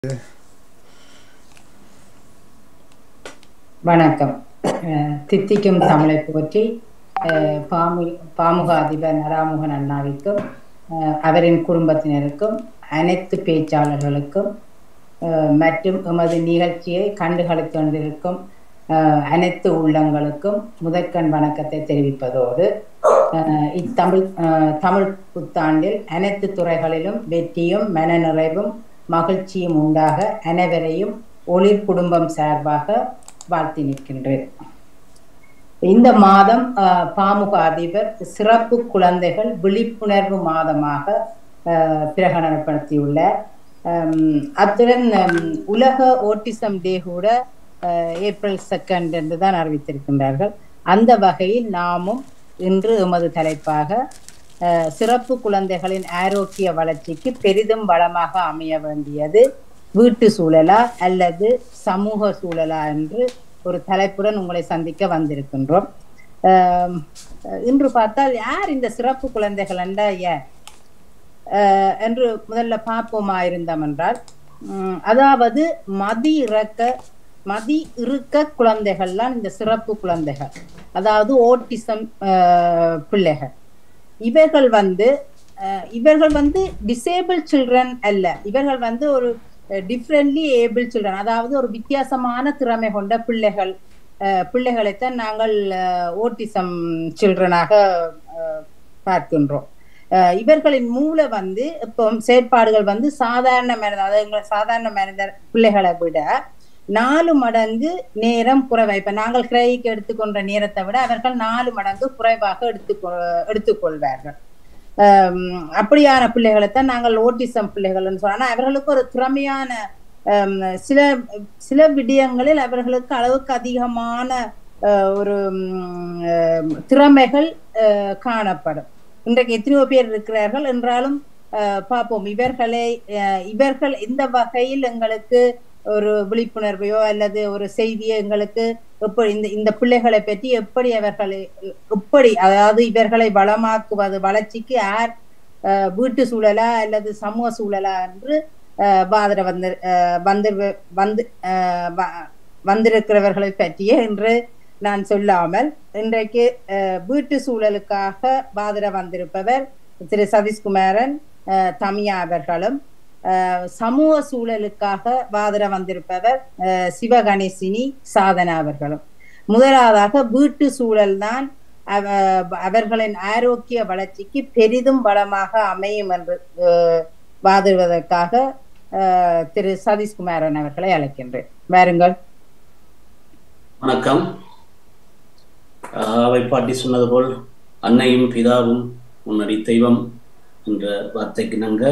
வணக்கம் அஹ், தித்திக்கும் தமிழை போற்றி அஹ், பாமு பாமுக அதிபர் நராமுகன் அண்ணாவிற்கும் அஹ், அவரின் குடும்பத்தினருக்கும் அனைத்து பேச்சாளர்களுக்கும் அஹ், மற்றும் எமது நிகழ்ச்சியை கண்டுகளித்து கொண்டிருக்கும் அஹ், அனைத்து உள்ளங்களுக்கும் முதற்கண் வணக்கத்தை தெரிவிப்பதோடு அஹ், இத்தமிழ் அஹ், தமிழ் புத்தாண்டில் அனைத்து துறைகளிலும் வெற்றியும் மனநிறைவும் மகிழ்ச்சியும் உண்டாக அனைவரையும் ஒளிர் குடும்பம் சார்பாக வாழ்த்தி நிற்கின்றேன் இந்த மாதம் அஹ், பாமுக அதிபர் சிறப்பு குழந்தைகள் விழிப்புணர்வு மாதமாக அஹ், பிரகடனப்படுத்தியுள்ளார் ஹம், அத்துடன் ஹம், உலக ஓட்டிசம் டே கூட அஹ், ஏப்ரல் செகண்ட் என்று தான் அறிவித்திருக்கின்றார்கள் அந்த வகையில் நாமும் இன்று எமது தலைப்பாக அஹ், சிறப்பு குழந்தைகளின் ஆரோக்கிய வளர்ச்சிக்கு பெரிதும் வளமாக அமைய வேண்டியது வீட்டு சூழலா அல்லது சமூக சூழலா என்று ஒரு தலைப்புடன் உங்களை சந்திக்க வந்திருக்கின்றோம் ஆம், இன்று பார்த்தால் யார் இந்த சிறப்பு குழந்தைகள் என்றா யார் அஹ், என்று முதல்ல பார்ப்போமா இருந்தோம் என்றால் உம், அதாவது மதி இறக்க மதி இருக்க குழந்தைகள்லாம் இந்த சிறப்பு குழந்தைகள் அதாவது ஓட்டிசம் அஹ், பிள்ளைகள் இவர்கள் வந்து அஹ், இவர்கள் வந்து டிசேபிள் சில்ட்ரன் அல்ல இவர்கள் வந்து ஒரு டிஃப்ரெண்ட்லி ஏபிள் சில்ட்ரன் அதாவது ஒரு வித்தியாசமான திறமை கொண்ட பிள்ளைகள் அஹ், பிள்ளைகளைத்தான் நாங்கள் ஓட்டிசம் சில்ட்ரனாக பார்க்கின்றோம் அஹ், இவர்களின் மூளை வந்து இப்போ செயற்பாடுகள் வந்து சாதாரண மனிதர் அதாவது எங்களை சாதாரண மனிதர் பிள்ளைகளை விட நாலு மடங்கு நேரம் குறைவா இப்ப நாங்கள் கிரைக்கு எடுத்துக்கொண்ட நேரத்தை விட அவர்கள் நாலு மடங்கு குறைவாக எடுத்துக்கொ எடுத்துக்கொள்வார்கள் ஆம், அப்படியான பிள்ளைகளைத்தான் நாங்கள் ஓட்டிசம் பிள்ளைகள்னு சொன்னா அவர்களுக்கு ஒரு திறமையான ஆம், சில சில விடயங்களில் அவர்களுக்கு அளவுக்கு அதிகமான அஹ், ஒரு ம், அஹ், திறமைகள் அஹ், காணப்படும் இன்றைக்கு எத்தனையோ பேர் இருக்கிறார்கள் என்றாலும் அஹ், பார்ப்போம் இவர்களை அஹ், இவர்கள் இந்த வகையில் எங்களுக்கு ஒரு விழிப்புணர்வையோ அல்லது ஒரு செய்தியை எங்களுக்கு எப்படி இந்த இந்த பிள்ளைகளை பற்றி எப்படி அவர்களை எப்படி அதாவது இவர்களை வளமாக்குவது வளர்ச்சிக்கு யார் அஹ், வீட்டு சூழலா அல்லது சமூக சூழலா என்று அஹ், பாதர வந்து அஹ், வந்து வந்து அஹ், வ- வந்திருக்கிறவர்களை பற்றியே இன்று நான் சொல்லாமல் இன்றைக்கு அஹ், வீட்டு சூழலுக்காக பாதர வந்திருப்பவர் திரு சதீஷ்குமாரன் அஹ், தமியா அவர்களும் அஹ், சமூக சூழலுக்காக வாதிட வந்திருப்பவர் அஹ், சிவகணேசினி சாதனா அவர்களும் முதலாவதாக வீட்டு சூழல் தான் அவர்களின் ஆரோக்கிய வளர்ச்சிக்கு பெரிதும் வளமாக அமையும் என்று அஹ், வாதிடுவதற்காக அஹ், திரு சதீஷ்குமாரன் அவர்களை அழைக்கின்றேன் வாருங்கள் வணக்கம் ஆஹ் அவை பாட்டி சொன்னது போல் அன்னையும் பிதாவும் முன்னடி தெய்வம் என்ற வார்த்தைக்கு நாங்க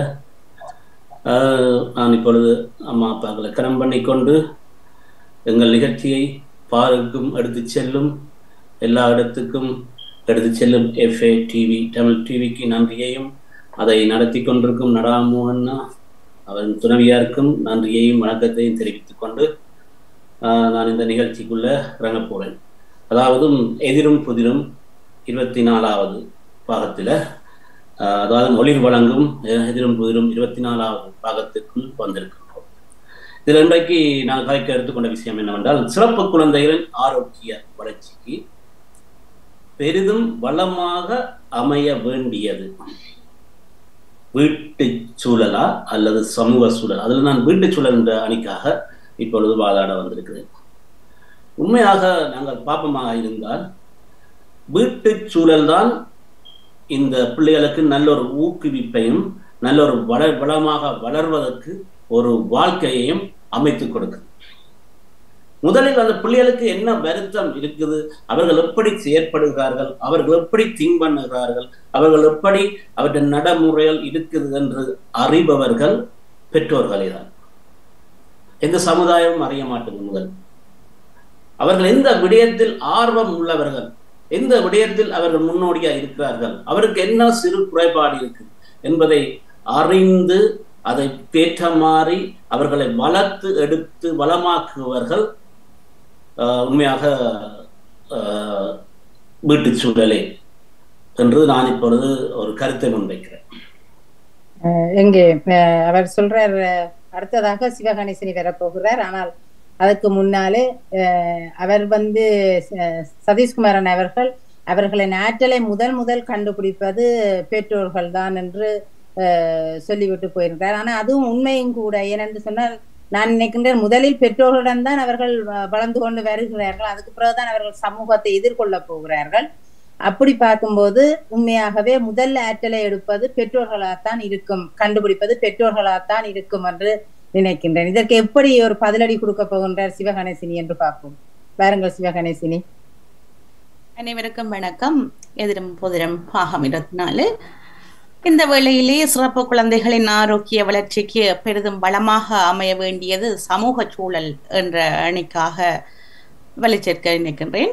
ஆஹ் நான் இப்பொழுது அம்மா அப்பாக்களை கரம் பண்ணிக்கொண்டு எங்கள் நிகழ்ச்சியை பாருக்கும் எடுத்து செல்லும் எல்லா இடத்துக்கும் எடுத்து செல்லும் எஃப்ஏ டிவி தமிழ் டிவிக்கு நன்றியையும் அதை நடத்தி கொண்டிருக்கும் நடாமோகன்னா அவரின் துணைவியாருக்கும் நன்றியையும் வணக்கத்தையும் தெரிவித்துக் கொண்டு ஆஹ் நான் இந்த நிகழ்ச்சிக்குள்ள இறங்க போறேன் அதாவது எதிரும் புதிரும் இருபத்தி நாலாவது பாகத்தில் அதாவது ஒளிர் வழங்கும் அஹ், எதிரும் புதிரும் இருபத்தி நாலாவது பாகத்திற்குள் வந்திருக்கின்றோம் இதில் இன்றைக்கு நான் கலைக்க எடுத்துக்கொண்ட விஷயம் என்னவென்றால் சிறப்பு குழந்தைகளின் ஆரோக்கிய வளர்ச்சிக்கு பெரிதும் வளமாக அமைய வேண்டியது வீட்டு சூழலா அல்லது சமூக சூழல் அதில் நான் வீட்டு சூழல் என்ற அணிக்காக இப்பொழுது வாதாட வந்திருக்கிறேன் உண்மையாக நாங்கள் பாப்பமாக இருந்தால் வீட்டு சூழல்தான் இந்த பிள்ளைகளுக்கு நல்ல ஒரு ஊக்குவிப்பையும் நல்ல ஒரு வள வளமாக வளர்வதற்கு ஒரு வாழ்க்கையையும் அமைத்து கொடுக்குது முதலில் அந்த பிள்ளைகளுக்கு என்ன வருத்தம் இருக்குது அவர்கள் எப்படி செயற்படுகிறார்கள் அவர்கள் எப்படி திங்க் பண்ணுகிறார்கள் அவர்கள் எப்படி அவற்றை நடைமுறைகள் இருக்குது என்று அறிபவர்கள் பெற்றோர்களே தான் எந்த சமுதாயமும் அறிய மாட்டது முதல் அவர்கள் எந்த விடயத்தில் ஆர்வம் உள்ளவர்கள் எந்த விடயத்தில் அவர்கள் முன்னோடியா இருக்கிறார்கள் அவருக்கு என்ன சிறு குறைபாடு இருக்கு என்பதை அறிந்து அதை பேற்றமாறி அவர்களை வளர்த்து எடுத்து வளமாக்குவர்கள் ஆஹ், உண்மையாக ஆஹ், வீட்டு சூழலே என்று நான் இப்பொழுது ஒரு கருத்தை முன்வைக்கிறேன் அஹ் எங்கே அஹ் அவர் சொல்றார் அடுத்ததாக சிவகணேசனி வரப்போகிறார் ஆனால் அதுக்கு முன்னாலே அஹ், அவர் வந்து ச- சதீஷ்குமாரன் அவர்கள் அவர்களின் ஆற்றலை முதல் முதல் கண்டுபிடிப்பது பெற்றோர்கள் தான் என்று அஹ், சொல்லிவிட்டு போயிருக்கிறார் ஆனா அதுவும் உண்மையும் கூட ஏனென்று சொன்னால் நான் நினைக்கின்றேன் முதலில் பெற்றோர்களிடம் தான் அவர்கள் வ- வளர்ந்து கொண்டு வருகிறார்கள் அதுக்கு பிறகுதான் அவர்கள் சமூகத்தை எதிர்கொள்ள போகிறார்கள் அப்படி பார்க்கும்போது உண்மையாகவே முதல் ஆற்றலை எடுப்பது பெற்றோர்களாத்தான் இருக்கும் கண்டுபிடிப்பது பெற்றோர்களாத்தான் இருக்கும் என்று நினைக்கின்றேன் இதற்கு எப்படி ஒரு பதிலடி கொடுக்க போகின்றார் சிவகணேசினி என்று பார்ப்போம் பாருங்கள் சிவகணேசினி அனைவருக்கும் வணக்கம் எதிரும் புதிரும் பாகம் இருபத்தி நாலு இந்த வேளையிலே சிறப்பு குழந்தைகளின் ஆரோக்கிய வளர்ச்சிக்கு பெரிதும் பலமாக அமைய வேண்டியது சமூக சூழல் என்ற அணிக்காக வலிச்சேர்க்க நினைக்கின்றேன்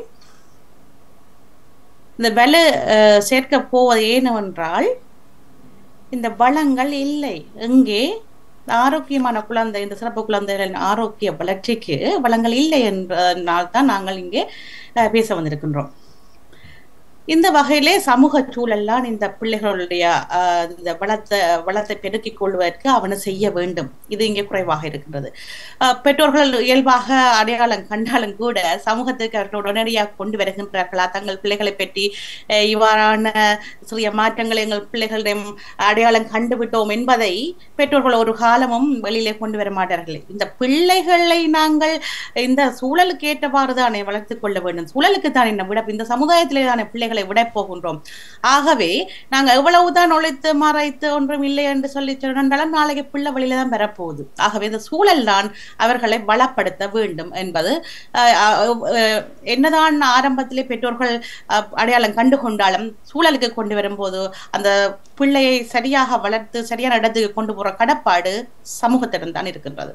இந்த வலு அஹ், சேர்க்க போவது ஏனென்றால் இந்த வளங்கள் இல்லை எங்கே ஆரோக்கியமான குழந்தை இந்த சிறப்பு குழந்தைகளின் ஆரோக்கிய வளர்ச்சிக்கு வளங்கள் இல்லை என்பதனால் தான் நாங்கள் இங்கே அஹ், பேச வந்திருக்கின்றோம் இந்த வகையிலே சமூக சூழல்லாம் இந்த பிள்ளைகளுடைய ஆஹ், இந்த வளத்தை வளத்தை பெருக்கிக் கொள்வதற்கு அவனை செய்ய வேண்டும் இது இங்கே குறைவாக இருக்கின்றது ஆஹ், பெற்றோர்கள் இயல்பாக அடையாளம் கண்டாலும் கூட சமூகத்துக்கு அவர்கள் உடனடியாக கொண்டு வருகின்றார்களா தங்கள் பிள்ளைகளை பற்றி ஆஹ், இவ்வாறான சிறிய மாற்றங்களை எங்கள் பிள்ளைகளிடம் அடையாளம் கண்டுவிட்டோம் என்பதை பெற்றோர்கள் ஒரு காலமும் வெளியிலே கொண்டு வர மாட்டார்கள் இந்த பிள்ளைகளை நாங்கள் இந்த சூழலுக்கு ஏற்றவாறு தானே வளர்த்துக் கொள்ள வேண்டும் சூழலுக்கு தானே நம்ம விட இந்த சமுதாயத்திலே தானே பிள்ளைகளை விட போகின்றோம் ஆகவே நாங்க எவ்வளவுதான் ஒழித்து மறைத்து ஒன்றும் இல்லை என்று சொல்லி சொன்னாலும் நாளைக்கு பிள்ளை வழியில தான் பெறப்போகுது ஆகவே இந்த சூழல் தான் அவர்களை பலப்படுத்த வேண்டும் என்பது அஹ், அஹ், அஹ், என்னதான் ஆரம்பத்திலே பெற்றோர்கள் அஹ், அடையாளம் கண்டு கொண்டாலும் சூழலுக்கு கொண்டு வரும்போது அந்த பிள்ளையை சரியாக வளர்த்து சரியான இடத்துக்கு கொண்டு போற கடப்பாடு சமூகத்திடம் தான் இருக்கின்றது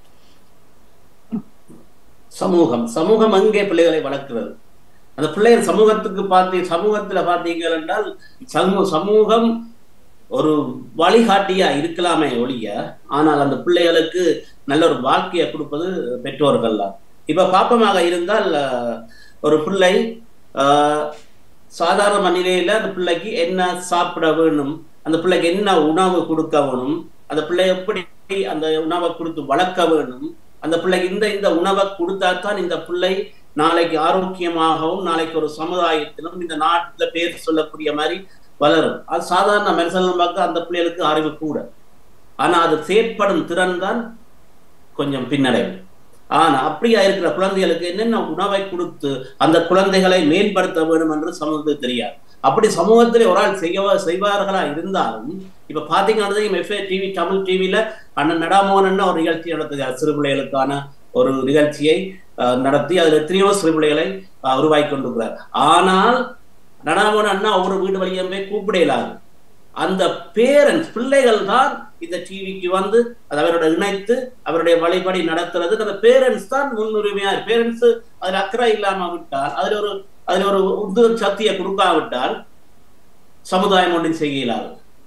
சமூகம் சமூகம் அங்கே பிள்ளைகளை வளர்க்கிறது அந்த பிள்ளைகள் சமூகத்துக்கு பார்த்து சமூகத்துல பார்த்தீங்கள் என்றால் சமூ சமூகம் ஒரு வழிகாட்டியா இருக்கலாமே ஒழிய ஆனால் அந்த பிள்ளைகளுக்கு நல்ல ஒரு வாழ்க்கையை கொடுப்பது பெற்றோர்கள் தான் இப்ப பாப்பமாக இருந்தால் அஹ், ஒரு பிள்ளை ஆஹ், சாதாரண நிலையில அந்த பிள்ளைக்கு என்ன சாப்பிட வேணும் அந்த பிள்ளைக்கு என்ன உணவு கொடுக்க வேணும் அந்த பிள்ளை எப்படி அந்த உணவை கொடுத்து வளர்க்க வேணும் அந்த பிள்ளைக்கு இந்த இந்த உணவை கொடுத்தாத்தான் இந்த பிள்ளை நாளைக்கு ஆரோக்கியமாகவும் நாளைக்கு ஒரு சமுதாயத்திலும் இந்த நாட்டுல பேர் சொல்லக்கூடிய மாதிரி வளரும் அது சாதாரண மனுஷன் பார்க்க அந்த பிள்ளைகளுக்கு அறிவு கூட ஆனா அது செயற்படும் திறன் தான் கொஞ்சம் பின்னடைவு ஆனா அப்படியா இருக்கிற குழந்தைகளுக்கு என்னென்ன உணவை கொடுத்து அந்த குழந்தைகளை மேம்படுத்த வேண்டும் என்று சமூகத்துக்கு தெரியாது அப்படி சமூகத்திலே ஒரு ஆள் செய்ய செய்வார்களா இருந்தாலும் இப்ப பாத்தீங்கன்னா எஃப்ஏ டிவி தமிழ் டிவியில அண்ணன் நடாமோகன் ஒரு நிகழ்ச்சி நடத்துகிறார் சிறு பிள்ளைகளுக்கான ஒரு நிகழ்ச்சியை அஹ், நடத்தி அதுல எத்தனையோ சிறு பிள்ளைகளை அஹ், உருவாக்கி கொண்டிருக்கிறார் ஆனால் நடாமோகன் அண்ணா ஒவ்வொரு வீடு வழியும் போய் கூப்பிட இயலாது அந்த பேரண்ட்ஸ் பிள்ளைகள் தான் இந்த டிவிக்கு வந்து அது அவரோட இணைத்து அவருடைய வழிபடி நடத்துறது அந்த பேரண்ட்ஸ் தான் முன்னுரிமையா பேரண்ட்ஸ் அதுல அக்கறை இல்லாம விட்டால் அதுல ஒரு அதுல ஒரு உந்து சக்தியை கொடுக்காவிட்டால் சமுதாயம் ஒன்றும் செய்ய இயலாது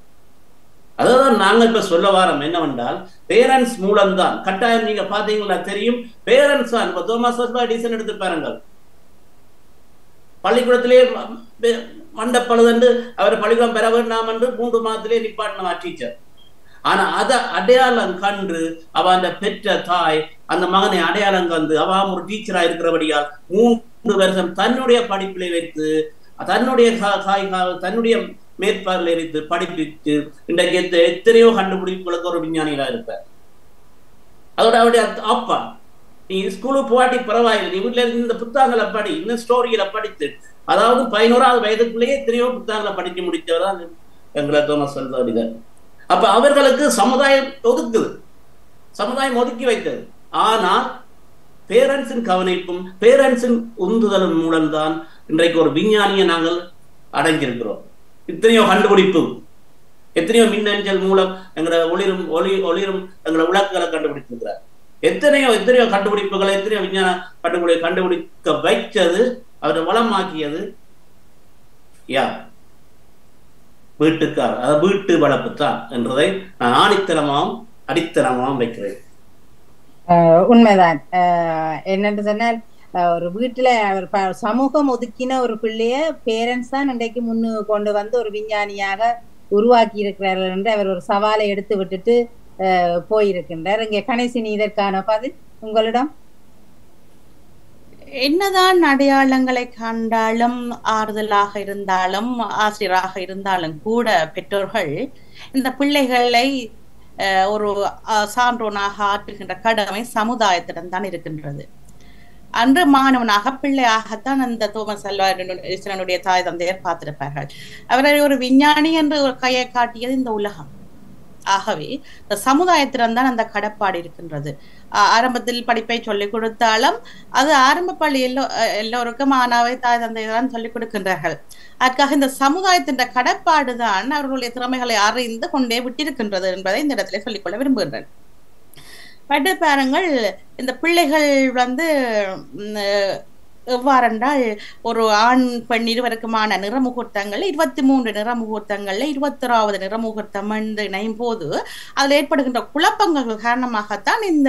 அதான் நாங்க இப்ப சொல்ல வாரம் என்னவென்றால் பேரண்ட்ஸ் மூலம்தான் கட்டாயம் நீங்க பாத்தீங்களா தெரியும் பேரண்ட்ஸ் தான் இப்ப தோமாஸ் டிசன் எடுத்து பாருங்கள் பள்ளிக்கூடத்திலே மண்டப்பழுதென்று அவர் பள்ளிக்கூடம் பெற வேண்டாம் என்று மூன்று மாதத்திலே நிப்பாட்டின டீச்சர் ஆனா அதை அடையாளம் கண்டு அவ அந்த பெற்ற தாய் அந்த மகனை அடையாளம் கண்டு அவ ஒரு டீச்சரா இருக்கிறபடியால் மூன்று வருஷம் தன்னுடைய படிப்பிலே வைத்து தன்னுடைய கா- காய் கா- தன்னுடைய மேற்பார்வையில் இருந்து படிப்பித்து இன்றைக்கு எத்த- எத்தனையோ கண்டுபிடிப்புகளுக்கு ஒரு விஞ்ஞானிகளா இருப்பார் அதோட அவருடைய அத்- அப்பா நீ ஸ்கூலுக்கு போகாட்டி பரவாயில்லை நீ வீட்டுல இருந்து இந்த புத்தகங்களை படி இந்த ஸ்டோரிகளை படித்து அதாவது பதினோராவது வயதுக்குள்ளேயே எத்தனையோ புத்தகங்களை படிக்க முடித்தவர் தான் எங்களை தோமஸ் சொல்றாரு அப்ப அவர்களுக்கு சமுதாயம் ஒதுக்குது சமுதாயம் ஒதுக்கி வைத்தது ஆனால் பேரண்ட்ஸின் கவனிப்பும் பேரண்ட்ஸின் உந்துதலின் மூலம்தான் இன்றைக்கு ஒரு விஞ்ஞானியை நாங்கள் அடைஞ்சிருக்கிறோம் இத்தனையோ கண்டுபிடிப்பு எத்தனையோ மின்னஞ்சல் மூலம் எங்களோட ஒளிரும் ஒளி ஒளிரும் எங்களோட விளக்குகளை கண்டுபிடிச்சிருக்கிறார் எத்தனையோ எத்தனையோ கண்டுபிடிப்புகளை எத்தனையோ விஞ்ஞான கண்டுபிடி கண்டுபிடிக்க வைத்தது அவரை வளமாக்கியது யார் வீட்டுக்கார் அதாவது வீட்டு வளர்ப்பு தான் என்றதை நான் ஆணித்தனமாகவும் அடித்தனமாகவும் வைக்கிறேன் ஆஹ் உண்மைதான் ஆஹ் என்னன்னு சொன்னால் ஆஹ் ஒரு வீட்டுல அவர் ப- சமூகம் ஒதுக்கின ஒரு பிள்ளைய பேரண்ட்ஸ் தான் இன்றைக்கு முன்னு கொண்டு வந்து ஒரு விஞ்ஞானியாக உருவாக்கி இருக்கிறார்கள் என்று அவர் ஒரு சவாலை எடுத்து விட்டுட்டு அஹ், போயிருக்கின்றார் இங்கே கணேசினி இதற்கான பதில் உங்களிடம் என்னதான் அடையாளங்களை கண்டாலும் ஆறுதலாக இருந்தாலும் ஆசிரியராக இருந்தாலும் கூட பெற்றோர்கள் இந்த பிள்ளைகளை அஹ், ஒரு அஹ், சான்றோனாக ஆற்றுகின்ற கடமை சமுதாயத்திடம் தான் இருக்கின்றது அன்று மாணவனாக பிள்ளையாகத்தான் அந்த தோமஸ் அல்வானுடைய தாய் தந்தையர் பார்த்திருப்பார்கள் அவரை ஒரு விஞ்ஞானி என்று ஒரு கையை காட்டியது இந்த உலகம் ஆகவே இந்த சமுதாயத்திடம் தான் அந்த கடப்பாடு இருக்கின்றது ஆ- ஆரம்பத்தில் படிப்பை சொல்லிக் கொடுத்தாலும் அது ஆரம்ப பள்ளி எல்லோ அஹ் எல்லோருக்கும் ஆனாவை தாய் தந்தை தான் சொல்லிக் கொடுக்கின்றார்கள் அதற்காக இந்த சமுதாயத்தின் கடப்பாடு தான் அவர்களுடைய திறமைகளை அறிந்து கொண்டே விட்டிருக்கின்றது என்பதை இந்த இடத்துல சொல்லிக்கொள்ள விரும்புகின்றேன் பட்டு பாருங்கள் இந்த பிள்ளைகள் வந்து ம், அஹ், எவ்வாறென்றால் ஒரு ஆண் பெண் இருவருக்குமான நிறமுகூர்த்தங்கள் இருபத்தி மூன்று நிறமுகூர்த்தங்கள்ல இருபத்தொராவது நிறமுகூர்த்தம் என்று இணையும் போது அதில் ஏற்படுகின்ற குழப்பங்கள் காரணமாகத்தான் இந்த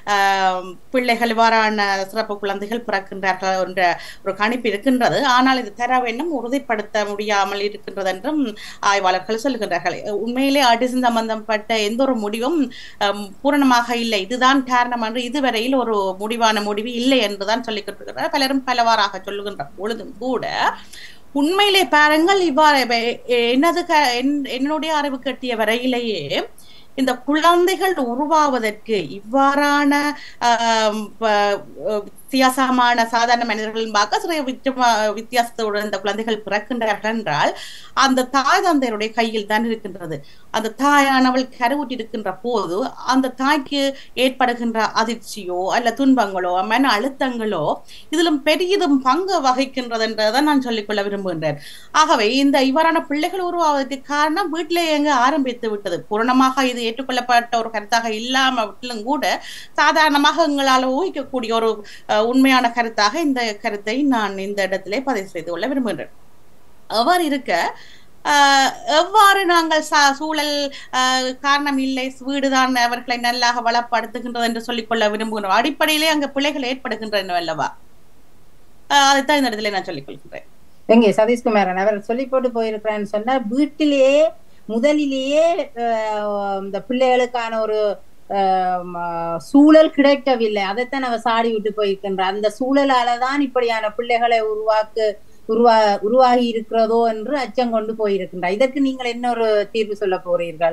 ஆஹ், பிள்ளைகள் இவ்வாறான சிறப்பு குழந்தைகள் பிறக்கின்றார்கள் என்ற ஒரு கணிப்பு இருக்கின்றது ஆனால் இது தர வேண்டும் உறுதிப்படுத்த முடியாமல் இருக்கின்றது என்றும் ஆய்வாளர்கள் சொல்லுகின்றார்கள் உண்மையிலே ஆட்டிசம் சம்பந்தப்பட்ட எந்த ஒரு முடிவும் ஆம், பூரணமாக இல்லை இதுதான் காரணம் என்று இதுவரையில் ஒரு முடிவான முடிவு இல்லை என்றுதான் சொல்லிக் கொண்டிருக்கிறார் பலரும் பலவாறாக சொல்லுகின்ற பொழுதும் கூட உண்மையிலே பாருங்கள் இவ்வாறு எ- என்னது க- என்- என்னுடைய அறிவு கட்டிய வரையிலேயே இந்த குழந்தைகள் உருவாவதற்கு இவ்வாறான ஆம், ப- வித்தியாசமான சாதாரண மனிதர்களின் பார்க்க சிறிய வித்தியமா- வித்தியாசத்தோடு இந்த குழந்தைகள் பிறக்கின்றார்கள் என்றால் அந்த தாய் தந்தையருடைய கையில் தான் இருக்கின்றது அந்த தாயானவள் கருவுற்றிருக்கின்ற போது அந்த தாய்க்கு ஏற்படுகின்ற அதிர்ச்சியோ அல்ல துன்பங்களோ மன அழுத்தங்களோ இதிலும் பெரிதும் பங்கு வகிக்கின்றது என்றதை நான் சொல்லிக்கொள்ள விரும்புகின்றேன் ஆகவே இந்த இவ்வாறான பிள்ளைகள் உருவாவதற்கு காரணம் வீட்டிலே எங்க ஆரம்பித்து விட்டது பூரணமாக இது ஏற்றுக்கொள்ளப்பட்ட ஒரு கருத்தாக இல்லாமலும் கூட சாதாரணமாக எங்களால் ஊகிக்கக்கூடிய ஒரு அஹ், உண்மையான கருத்தாக இந்த கருத்தை நான் இந்த இடத்திலே பதிவு செய்து கொள்ள விரும்புகின்றேன் அவ்வாறு இருக்க ஆஹ், எவ்வாறு நாங்கள் சா- சூழல் ஆஹ், காரணம் இல்லை வீடுதான் அவர்களை நல்லாக வளப்படுத்துகின்றது என்று சொல்லிக்கொள்ள விரும்புகிறோம் அடிப்படையிலே அங்க பிள்ளைகள் ஏற்படுகின்றன அல்லவா ஆஹ், அதைத்தான் இந்த இடத்துல நான் சொல்லிக் கொள்கின்றேன் எங்கே சதீஷ்குமாரன் அவர் சொல்லி போட்டு போயிருக்கிறான்னு சொன்னா வீட்டிலேயே முதலிலேயே அஹ், இந்த பிள்ளைகளுக்கான ஒரு அஹ், ம- சூழல் கிடைக்கவில்லை அதைத்தான் அவ சாடி விட்டு போயிருக்கின்றார் அந்த சூழலால தான் இப்படியான பிள்ளைகளை உருவாக்கு உருவா உருவாகி இருக்கிறதோ என்று அச்சம் கொண்டு போயிருக்கின்றார் இதற்கு நீங்கள் என்ன ஒரு தீர்வு சொல்ல போறீர்கள்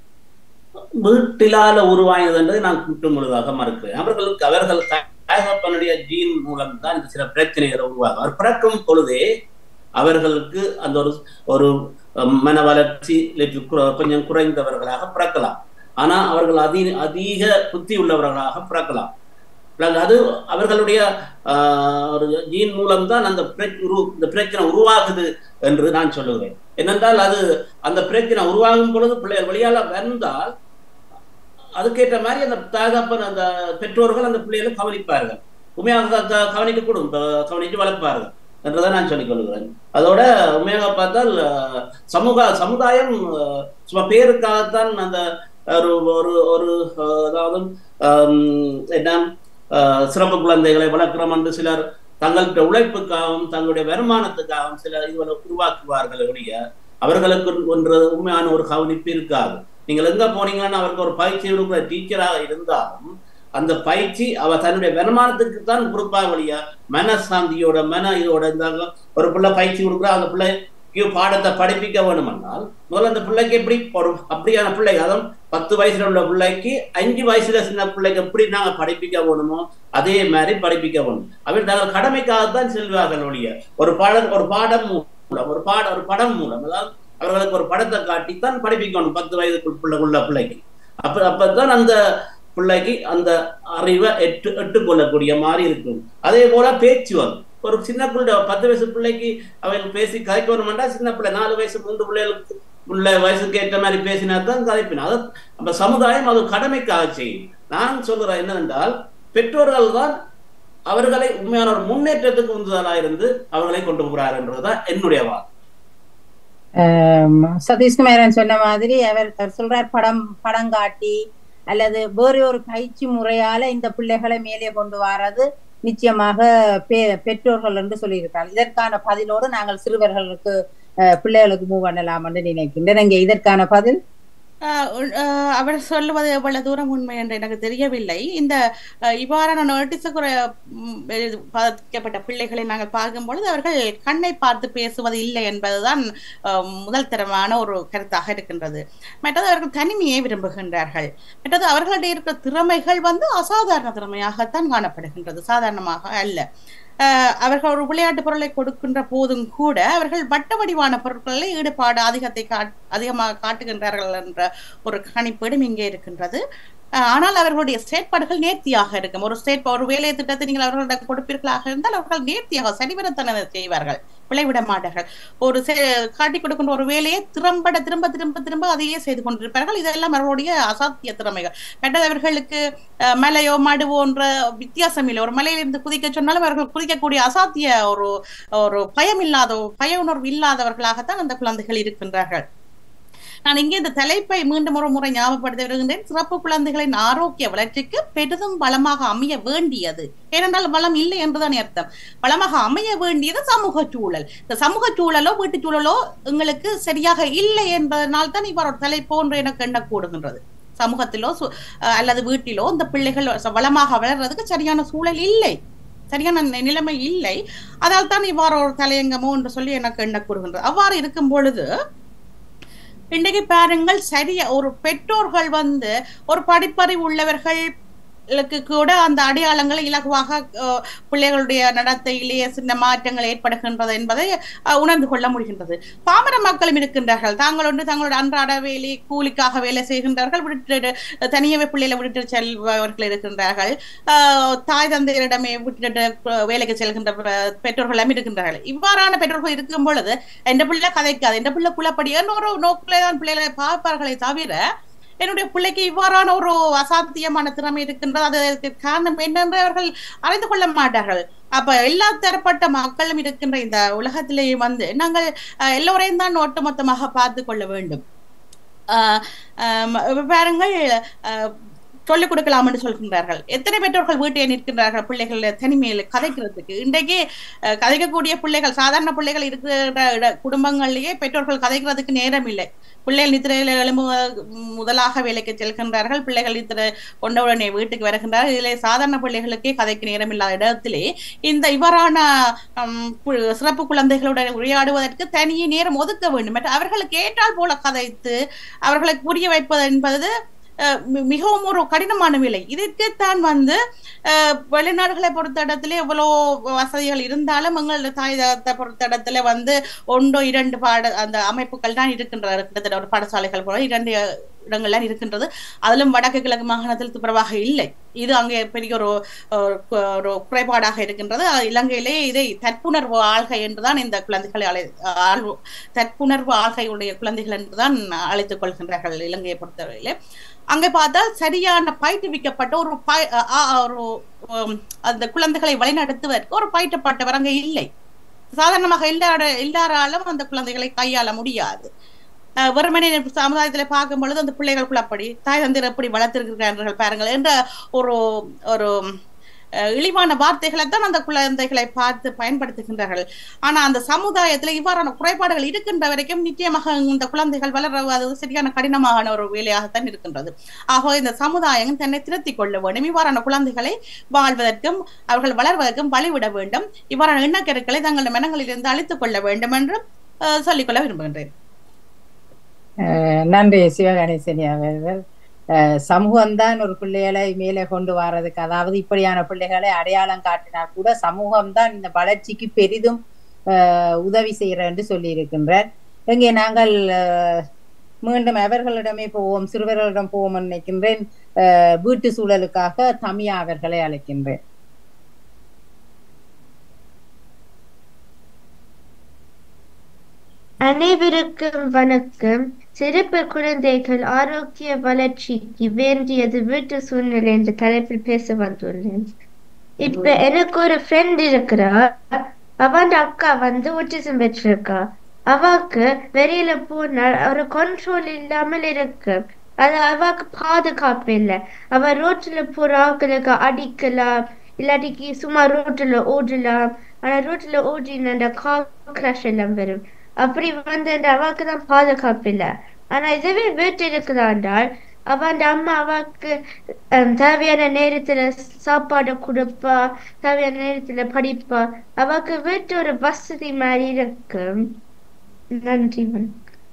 வீட்டிலால உருவானது என்பதை நான் குற்று முழுதாக மறுக்கிறேன் அவர்களுக்கு அவர்கள் தகப்பனுடைய ஜீன் மூலம் தான் இந்த சில பிரச்சனைகளை உருவாகும் அவர் பிறக்கும் பொழுதே அவர்களுக்கு அந்த ஒரு ஒரு அஹ், மன வளர்ச்சி இல்லாட்டி கு- கொஞ்சம் குறைந்தவர்களாக பிறக்கலாம் ஆனா அவர்கள் அதி அதிக புத்தி உள்ளவர்களாக பிறக்கலாம் பிறகு அது அவர்களுடைய ஆஹ், ஒரு ஜீன் மூலம்தான் அந்த பிர- உரு- இந்த பிரச்சனை உருவாகுது என்று நான் சொல்லுகிறேன் என்னென்றால் அது அந்த பிரச்சனை உருவாகும் பொழுது பிள்ளைகள் வெளியால வந்தால் அதுக்கேற்ற மாதிரி அந்த தகப்பன் அந்த பெற்றோர்கள் அந்த பிள்ளைகளை கவனிப்பார்கள் உண்மையாக க- க- கவனிக்கக்கூடும் ப- கவனித்து வளர்ப்பார்கள் என்றதை நான் சொல்லிக் கொள்கிறேன் அதோட உண்மையாக பார்த்தால் அஹ், சமூக சமுதாயம் அஹ், சும்மா பேருக்காகத்தான் அந்த ஒரு ஒரு ஒரு அஹ், அதாவது ஆம், என்ன அஹ், சிறப்பு குழந்தைகளை வளர்க்கிறோம் என்று சிலர் தங்களுடைய உழைப்புக்காகவும் தங்களுடைய வருமானத்துக்காகவும் சிலர் இதுகளை உருவாக்குவார்கள் ஒழிய அவர்களுக்கு ஒன்று உண்மையான ஒரு கவனிப்பு இருக்காது நீங்கள் எங்க போனீங்கன்னா அவருக்கு ஒரு பயிற்சி கொடுக்குற டீச்சராக இருந்தாலும் அந்த பயிற்சி அவ தன்னுடைய வருமானத்துக்கு தான் கொடுப்பா வழியா மனசாந்தியோட மன இதோட இருந்தாங்க ஒரு பிள்ளை பயிற்சி கொடுக்குறா அந்த பிள்ளைக்கு பாடத்தை படிப்பிக்க வேணுமென்றால் முதல்ல அந்த பிள்ளைக்கு எப்படி ஒரு அப்படியான பிள்ளை அதுவும் பத்து வயசுல உள்ள பிள்ளைக்கு அஞ்சு வயசுல சின்ன பிள்ளைக்கு எப்படி நாங்க படிப்பிக்க வேணுமோ அதே மாதிரி படிப்பிக்க வேணும் அவர் தங்கள் கடமைக்காகத்தான் செல்வார்கள் ஒழிய ஒரு பாடம் ஒரு பாடம் மூலம் ஒரு பாட ஒரு படம் மூலம் அதாவது அவர்களுக்கு ஒரு படத்தை காட்டித்தான் படிப்பிக்கணும் பத்து வயதுக்குள் பிள்ளை உள்ள பிள்ளைக்கு அப்ப அப்பதான் அந்த பிள்ளைக்கு அந்த அறிவை எட்டு எட்டுக்கொள்ளக்கூடிய மாதிரி இருக்கும் அதே போல பேச்சு வரும் ஒரு சின்ன பிள்ளை பத்து வயசு பிள்ளைக்கு அவர்கள் பேசி கதைக்கணும்னா சின்ன பிள்ளை நாலு வயசு மூன்று பிள்ளைகளுக்கு உள்ள வயசுக்கு ஏற்ற மாதிரி பேசினா தான் கதைப்பினா அது நம்ம சமுதாயம் அது கடமைக்காக செய்யும் நான் சொல்றேன் என்னவென்றால் பெற்றோர்கள் தான் அவர்களை உண்மையான ஒரு முன்னேற்றத்துக்கு உந்துதலா இருந்து அவர்களை கொண்டு போகிறார் என்றதுதான் என்னுடைய வாதம் ஆம், சதீஷ்குமாரன் சொன்ன மாதிரி அவர் அவர் சொல்றார் படம் படம் காட்டி அல்லது வேறு ஒரு பயிற்சி முறையால இந்த பிள்ளைகளை மேலே கொண்டு வர்றது நிச்சயமாக பெ பெற்றோர்கள் என்று சொல்லியிருக்கார் இதற்கான பதிலோடு நாங்கள் சிறுவர்களுக்கு அஹ், பிள்ளைகளுக்கு மூவ் பண்ணலாம் என்று நினைக்கின்றேன் இங்கே இதற்கான பதில் ஆஹ் உள்- ஆஹ் அவர் சொல்லுவது எவ்வளவு தூரம் உண்மை என்று எனக்கு தெரியவில்லை இந்த ஆஹ் இவ்வாறான நோட்டீஸுக்குற பாதிக்கப்பட்ட பிள்ளைகளை நாங்கள் பார்க்கும் பொழுது அவர்கள் கண்ணை பார்த்து பேசுவது இல்லை என்பதுதான் ஆஹ் முதல் தரமான ஒரு கருத்தாக இருக்கின்றது மற்றது அவர்கள் தனிமையை விரும்புகின்றார்கள் மற்றது அவர்களுடைய இருக்கிற திறமைகள் வந்து அசாதாரண திறமையாகத்தான் காணப்படுகின்றது சாதாரணமாக அல்ல ஆஹ் அவர்கள் ஒரு விளையாட்டு பொருளை கொடுக்கின்ற போதும் கூட அவர்கள் வட்ட வடிவான பொருட்களில் ஈடுபாடு அதிகத்தை காட் அதிகமாக காட்டுகின்றார்கள் என்ற ஒரு கணிப்பீடும் இங்கே இருக்கின்றது ஆஹ் ஆனால் அவர்களுடைய செயற்பாடுகள் நேர்த்தியாக இருக்கும் ஒரு செயற்ப ஒரு வேலை திட்டத்தை நீங்கள் அவர்களிடம் கொடுப்பீர்களாக இருந்தால் அவர்கள் நேர்த்தியாக சரிவரத்தனதை செய்வார்கள் விளைவிட மாட்டார்கள் ஒரு செ- காட்டிக் கொடுக்கின்ற ஒரு வேலையை திறம்பட திரும்ப திரும்ப திரும்ப அதையே செய்து கொண்டிருப்பார்கள் இதெல்லாம் அவர்களுடைய அசாத்திய திறமைகள் மற்றது அவர்களுக்கு அஹ், மலையோ மடுவோ என்ற வித்தியாசம் இல்லை ஒரு மலையிலிருந்து குதிக்க சொன்னாலும் அவர்கள் குதிக்கக்கூடிய அசாத்திய ஒரு ஒரு பயம் இல்லாத பய உணர்வு இல்லாதவர்களாகத்தான் அந்த குழந்தைகள் இருக்கின்றார்கள் நான் இங்கே இந்த தலைப்பை மீண்டும் ஒரு முறை ஞாபகப்படுத்த வருகின்றேன் சிறப்பு குழந்தைகளின் ஆரோக்கிய வளர்ச்சிக்கு பெரிதும் வளமாக அமைய வேண்டியது ஏனென்றால் வளம் இல்லை என்றுதான் அர்த்தம் வளமாக அமைய வேண்டியது சமூக சூழல் இந்த சமூக சூழலோ வீட்டு சூழலோ எங்களுக்கு சரியாக இல்லை என்பதனால் தான் இவ்வாறு ஒரு தலைப்பு ஒன்று எனக்கு எண்ணக்கூடுகின்றது சமூகத்திலோ சு- அஹ் அல்லது வீட்டிலோ இந்த பிள்ளைகள் வளமாக வளர்றதுக்கு சரியான சூழல் இல்லை சரியான நி- நிலைமை இல்லை அதால் தான் இவ்வாறு ஒரு தலையங்கமோ என்று சொல்லி எனக்கு எண்ணக்கூடுகின்றது அவ்வாறு இருக்கும் பொழுது இன்றைக்கு பாருங்கள் சரியா ஒரு பெற்றோர்கள் வந்து ஒரு படிப்பறிவு உள்ளவர்கள் ளுக்கு கூட அந்த அடையாளங்களை இலகுவாக அஹ், பிள்ளைகளுடைய நடத்தையிலேயே சின்ன மாற்றங்கள் ஏற்படுகின்றது என்பதை அஹ், உணர்ந்து கொள்ள முடிகின்றது பாமர மக்களும் இருக்கின்றார்கள் தாங்கள் ஒன்று தங்களோட அன்றாட வேலை கூலிக்காக வேலை செய்கின்றார்கள் விட்டுட்டு தனியவே பிள்ளைகளை விட்டுட்டு செல்பவர்கள் இருக்கின்றார்கள் ஆஹ், தாய் தந்தையரிடமே விட்டுட்டு அஹ், வேலைக்கு செல்கின்ற பெ- பெற்றோர்களும் இருக்கின்றார்கள் இவ்வாறான பெற்றோர்கள் இருக்கும் பொழுது எந்த பிள்ளை கதைக்காது எந்த பிள்ளை குலப்படி ஒரு நோக்கிலே தான் பிள்ளைகளை பார்ப்பார்களே தவிர என்னுடைய பிள்ளைக்கு இவ்வாறான ஒரு அசாத்தியமான திறமை இருக்கின்றது அதற்கு காரணம் என்னென்று அவர்கள் அறிந்து கொள்ள மாட்டார்கள் அப்ப எல்லா தரப்பட்ட மக்களும் இருக்கின்ற இந்த உலகத்திலேயே வந்து நாங்கள் அஹ், எல்லோரையும் தான் ஒட்டுமொத்தமாக பார்த்து கொள்ள வேண்டும் ஆஹ் ஆம், இப்ப பாருங்கள் ஆஹ், சொல்லிக் கொடுக்கலாம் என்று சொல்கின்றார்கள் எத்தனை பெற்றோர்கள் வீட்டில் நிற்கின்றார்கள் பிள்ளைகள் தனிமையில் கதைக்கிறதுக்கு இன்றைக்கு அஹ், கதைக்கக்கூடிய பிள்ளைகள் சாதாரண பிள்ளைகள் இருக்கிற இட- குடும்பங்கள்லயே பெற்றோர்கள் கதைக்கிறதுக்கு நேரம் இல்லை பிள்ளைகள் நித்திரையில் எழும்பு முதலாக வேலைக்கு செல்கின்றார்கள் பிள்ளைகள் நித்திரை கொண்டவுடனே வீட்டுக்கு வருகின்றார்கள் இதில் சாதாரண பிள்ளைகளுக்கே கதைக்கு நேரம் இல்லாத இடத்திலே இந்த இவ்வாறான ஹம், கு- சிறப்பு குழந்தைகளுடன் உரையாடுவதற்கு தனியே நேரம் ஒதுக்க வேண்டும் மற்ற அவர்களுக்கு ஏற்றால் போல கதைத்து அவர்களுக்கு புரிய வைப்பது என்பது அஹ், மி- மிகவும் ஒரு கடினமான வேலை இதற்குத்தான் வந்து அஹ், வெளிநாடுகளை பொறுத்த இடத்துல எவ்வளோ வசதிகள் இருந்தாலும் எங்களோட தாய் தகத்தை பொறுத்த இடத்துல வந்து ஒன்றோ இரண்டு பாட அந்த அமைப்புகள் தான் இருக்கின்றன கிட்டத்தட்ட ஒரு பாடசாலைகள் போல இரண்டு இடங்கள்லாம் இருக்கின்றது அதிலும் வடக்கு கிழக்கு மாகாணத்தில் துப்புரவாக இல்லை இது அங்கே பெரிய ஒரு ஒரு கு- ஒரு குறைபாடாக இருக்கின்றது அஹ் இலங்கையிலே இதை தற்புணர்வு ஆள்கை என்றுதான் இந்த குழந்தைகளை அழை ஆள் தற்புணர்வு ஆள்கையுடைய குழந்தைகள் என்றுதான் அழைத்துக் கொள்கின்றார்கள் இலங்கையை பொறுத்தவரையிலே அங்கே பார்த்தால் சரியான பயிற்றுவிக்கப்பட்ட ஒரு பய அ- அ- ஒரு உம், அந்த குழந்தைகளை வழிநடத்துவதற்கு ஒரு பயிற்றப்பட்டவர் அங்கே இல்லை சாதாரணமாக எல்லார எல்லாராலும் அந்த குழந்தைகளை கையாள முடியாது அஹ் வெறுமனே சமுதாயத்துல பார்க்கும் பொழுது அந்த பிள்ளைகள் குழப்படி தாய் தந்தையர் எப்படி வளர்த்திருக்கிறார்கள் பாருங்கள் என்ற ஒரு ஒரு அஹ், இழிவான வார்த்தைகளை தான் அந்த குழந்தைகளை பார்த்து பயன்படுத்துகின்றார்கள் ஆனா அந்த சமுதாயத்துல இவ்வாறான குறைபாடுகள் இருக்கின்ற வரைக்கும் நிச்சயமாக இந்த குழந்தைகள் வளர்வது சரியான கடினமான ஒரு வேலையாகத்தான் இருக்கின்றது ஆக இந்த சமுதாயம் தன்னை திருத்திக் கொள்ள வேண்டும் இவ்வாறான குழந்தைகளை வாழ்வதற்கும் அவர்கள் வளர்வதற்கும் வழிவிட வேண்டும் இவ்வாறான எண்ணக்கருக்களை தங்கள் மனங்களிலிருந்து அழித்துக் கொள்ள வேண்டும் என்று அஹ், சொல்லிக்கொள்ள விரும்புகின்றேன் அஹ் நன்றி சிவகணேசனி அவர்கள் அஹ் சமூகம்தான் ஒரு பிள்ளைகளை மேலே கொண்டு வர்றதுக்கு அதாவது இப்படியான பிள்ளைகளை அடையாளம் காட்டினால் கூட சமூகம்தான் இந்த வளர்ச்சிக்கு பெரிதும் அஹ் உதவி செய்கிற என்று சொல்லியிருக்கின்றார் இங்கே நாங்கள் அஹ், மீண்டும் அவர்களிடமே போவோம் சிறுவர்களிடம் போவோம் நினைக்கின்றேன் அஹ் வீட்டு சூழலுக்காக தமியா அவர்களை அழைக்கின்றேன் அனைவருக்கும் வணக்கம் சிறப்பு குழந்தைகள் ஆரோக்கிய வளர்ச்சிக்கு வேண்டியது வீட்டு சூழ்நிலை என்ற தலைப்பில் பேச வந்துள்ளேன் இப்ப எனக்கு ஒரு ஃப்ரெண்ட் இருக்கிறா அவன் அக்கா வந்து ஒட்டிசம் பெற்றிருக்கா அவாக்கு வெளியில போனால் ஒரு கண்ட்ரோல் இல்லாமல் இருக்கு அது அவாக்கு பாதுகாப்பு இல்லை அவ ரோட்ல போற ஆட்களுக்கு அடிக்கலாம் இல்லாட்டிக்கு சும்மா ரோட்ல ஓடலாம் ஆனா ரோட்ல ஓடினா கார் கிராஷ் எல்லாம் வரும் அப்படி வந்து அந்த அவாக்கு தான் பாதுகாப்பு இல்லை ஆனா இதுவே வீட்டு இருக்குதாண்டால் அவ அந்த அம்மா அவக்கு ஹம், தேவையான நேரத்துல சாப்பாடு கொடுப்பா தேவையான நேரத்துல படிப்பா அவக்கு வீட்டு ஒரு வசதி மாதிரி இருக்கு நன்றி வணக்கம்.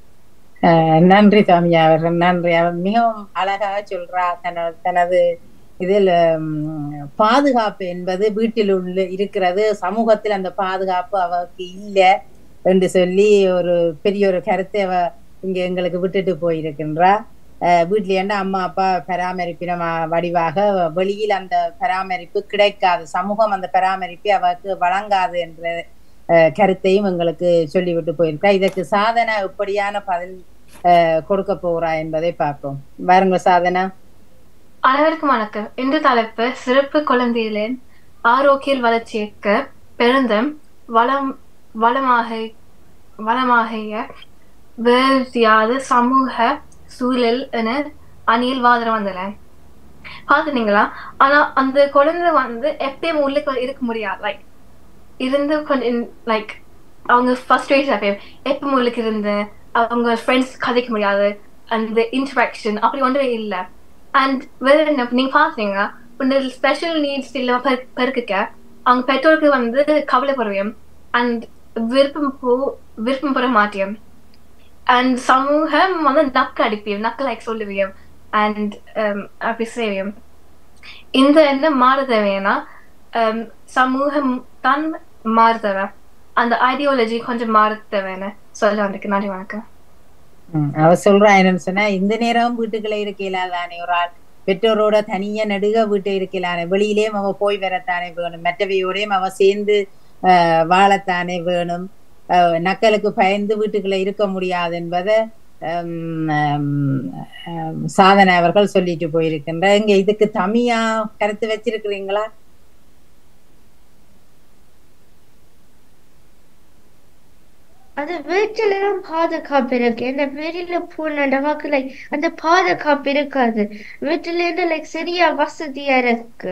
அஹ் நன்றி சாமியா அவர்கள் நன்றி அவர் மிகவும் அழகாக சொல்றா தனது தனது இதில் உம், பாதுகாப்பு என்பது வீட்டில் உள்ள இருக்கிறது சமூகத்தில் அந்த பாதுகாப்பு அவருக்கு இல்லை என்று சொல்லி ஒரு பெரிய ஒரு கருத்தை அவ இங்க எங்களுக்கு விட்டுட்டு போயிருக்கின்றா அஹ் வீட்டில ஏண்டா அம்மா அப்பா பராமரிப்பின வ- வடிவாக வெளியில் அந்த பராமரிப்பு கிடைக்காது சமூகம் அந்த பராமரிப்பை அவருக்கு வழங்காது என்ற அஹ், கருத்தையும் எங்களுக்கு சொல்லிவிட்டு போயிருக்கா இதற்கு சாதனை எப்படியான பதில் அஹ், கொடுக்க போறா என்பதை பார்ப்போம் பாருங்க சாதனா அனைவருக்கும் வணக்கம் இந்த தலைப்பு சிறப்பு குழந்தைகளின் ஆரோக்கிய வளர்ச்சிக்கு பெருந்தும் வளம் வளமாக வளமாகிய வேதியாத சமூக சூழல் என அணியில் வாதிட வந்தேன் பாத்துனீங்களா ஆனா அந்த குழந்தை வந்து எப்பயும் உள்ளுக்கு இருக்க முடியாது லைக் இருந்து கொஞ்சம் லைக் அவங்க ஃபர்ஸ்ட் ரேஸ் எப்பயும் எப்பவும் உள்ளுக்கு இருந்து அவங்க ஃப்ரெண்ட்ஸ் கதைக்க முடியாது அந்த இன்டராக்ஷன் அப்படி ஒன்றுமே இல்லை அண்ட் வேற என்ன நீங்க பாத்தீங்க ஒன்று ஸ்பெஷல் நீட்ஸ் இல்லாம பெரு பெருக்க அவங்க பெற்றோருக்கு வந்து கவலைப்படுவியம் அண்ட் விருப்பம் போ விருப்பம் பெற மாட்டியம் அண்ட் சமூகம் வந்து நக்கு அடிப்பியும் நக்கு லைக் சொல்லுவியம் அண்ட் அப்படி செய்வியம் இந்த என்ன மாற தேவைன்னா um, சமூகம் தான் மாற தேவை அந்த ஐடியாலஜி கொஞ்சம் மாற தேவைன்னு சொல்ல வந்திருக்கு நன்றி வணக்கம் ம், அவ சொல்றா என்னன்னு சொன்னா இந்த நேரம் வீட்டுக்குள்ள இருக்கல தானே ஒரு ஆள் பெற்றோரோட தனியா நடுக வீட்டு இருக்கலானே வெளியிலேயும் அவ போய் வரத்தானே வேணும் மற்றவையோடையும் அவ சேர்ந்து ஆஹ், வாழத்தானே வேணும் ஆஹ், நக்கலுக்கு பயந்து வீட்டுக்குள்ள இருக்க முடியாது என்பதை ஹம், ஹம், ஹம், சாதனை அவர்கள் சொல்லிட்டு போயிருக்கின்ற இங்க இதுக்கு தமியா கருத்து வச்சிருக்கிறீங்களா அது வீட்டுல தான் பாதுகாப்பு இருக்கு என்ன வெளியில போன நமக்கு லைக் அந்த பாதுகாப்பு இருக்காது வீட்டுல இருந்து லைக் சரியா வசதியா இருக்கு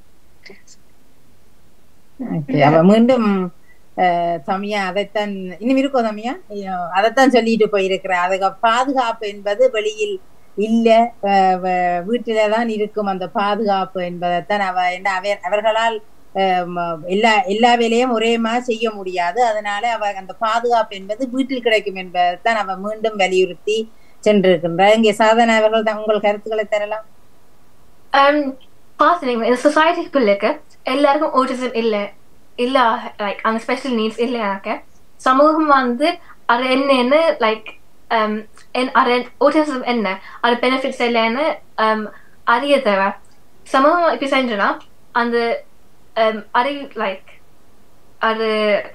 Okay, அவ மீண்டும் அஹ், தமியா அதைத்தான் இன்னும் இருக்கோ தமியா ஐயோ, அதைத்தான் சொல்லிட்டு போயிருக்கிறேன் அதுக்கு பாதுகாப்பு என்பது வெளியில் இல்ல அஹ், வ- வீட்டிலதான் இருக்கும் அந்த பாதுகாப்பு என்பதைத்தான் அவ என்ன அவ- அவர்களால் அஹ், ம- எல்லா எல்லா வேலையும் ஒரே மாதிரி செய்ய முடியாது அதனால அவ அந்த பாதுகாப்பு என்பது வீட்டில் கிடைக்கும் என்பதைத்தான் அவ மீண்டும் வலியுறுத்தி சென்றிருக்கின்றார் இங்கே சாதனை அவர்கள் தான் உங்கள் கருத்துக்களை தரலாம் um, பாத்துனீங்க இந்த சொசைட்டிக்குள்ளுக்கு எல்லாருக்கும் ஓட்டிசம் இல்ல இல்ல லைக் அந்த ஸ்பெஷல் நீட்ஸ் இல்லைனாக்க சமூகம் வந்து அது என்னன்னு லைக் அது ஓட்டிசம் என்ன அது பெனிஃபிட்ஸ் இல்லைன்னு um, அறிய தேவை சமூகம் இப்படி செஞ்சோன்னா அந்த um, அறி லைக் அது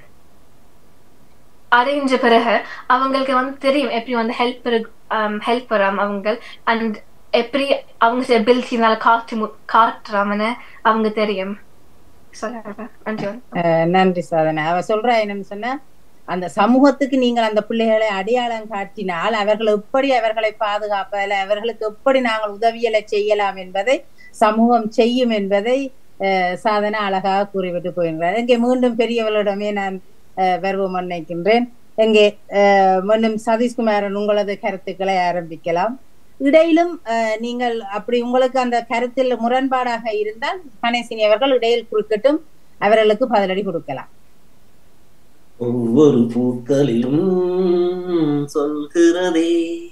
அறிஞ்ச பிறகு அவங்களுக்கு வந்து தெரியும் எப்படி வந்து ஹெல்ப் ஹெல்ப் பெறாம அவங்க அண்ட் எப்படி அவங்க எபிலிட்டினால காட்டு மு- காட்டுறாமன்னு அவங்க தெரியும் சொல்ல நன்றி அஹ் நன்றி சாதனை அவ சொல்றா என்னன்னு சொன்னா அந்த சமூகத்துக்கு நீங்கள் அந்த பிள்ளைகளை அடையாளம் காட்டினால் அவர்கள் எப்படி அவர்களை பாதுகாப்பதில் அவர்களுக்கு எப்படி நாங்கள் உதவியலை செய்யலாம் என்பதை சமூகம் செய்யும் என்பதை அஹ், சாதனை அழகாக கூறிவிட்டு போகின்றார் இங்கே மீண்டும் பெரியவர்களிடமே நான் அஹ், வருவோம் நினைக்கின்றேன் இங்கே அஹ், மீண்டும் சதீஷ்குமாரன் உங்களது கருத்துக்களை ஆரம்பிக்கலாம் இடையிலும் அஹ், நீங்கள் அப்படி உங்களுக்கு அந்த கருத்தில் முரண்பாடாக இருந்தால் கணேசினி அவர்கள் இடையில் குறுக்கட்டும் அவர்களுக்கு பதிலடி கொடுக்கலாம் ஒவ்வொரு பூக்களிலும் சொல்கிறதே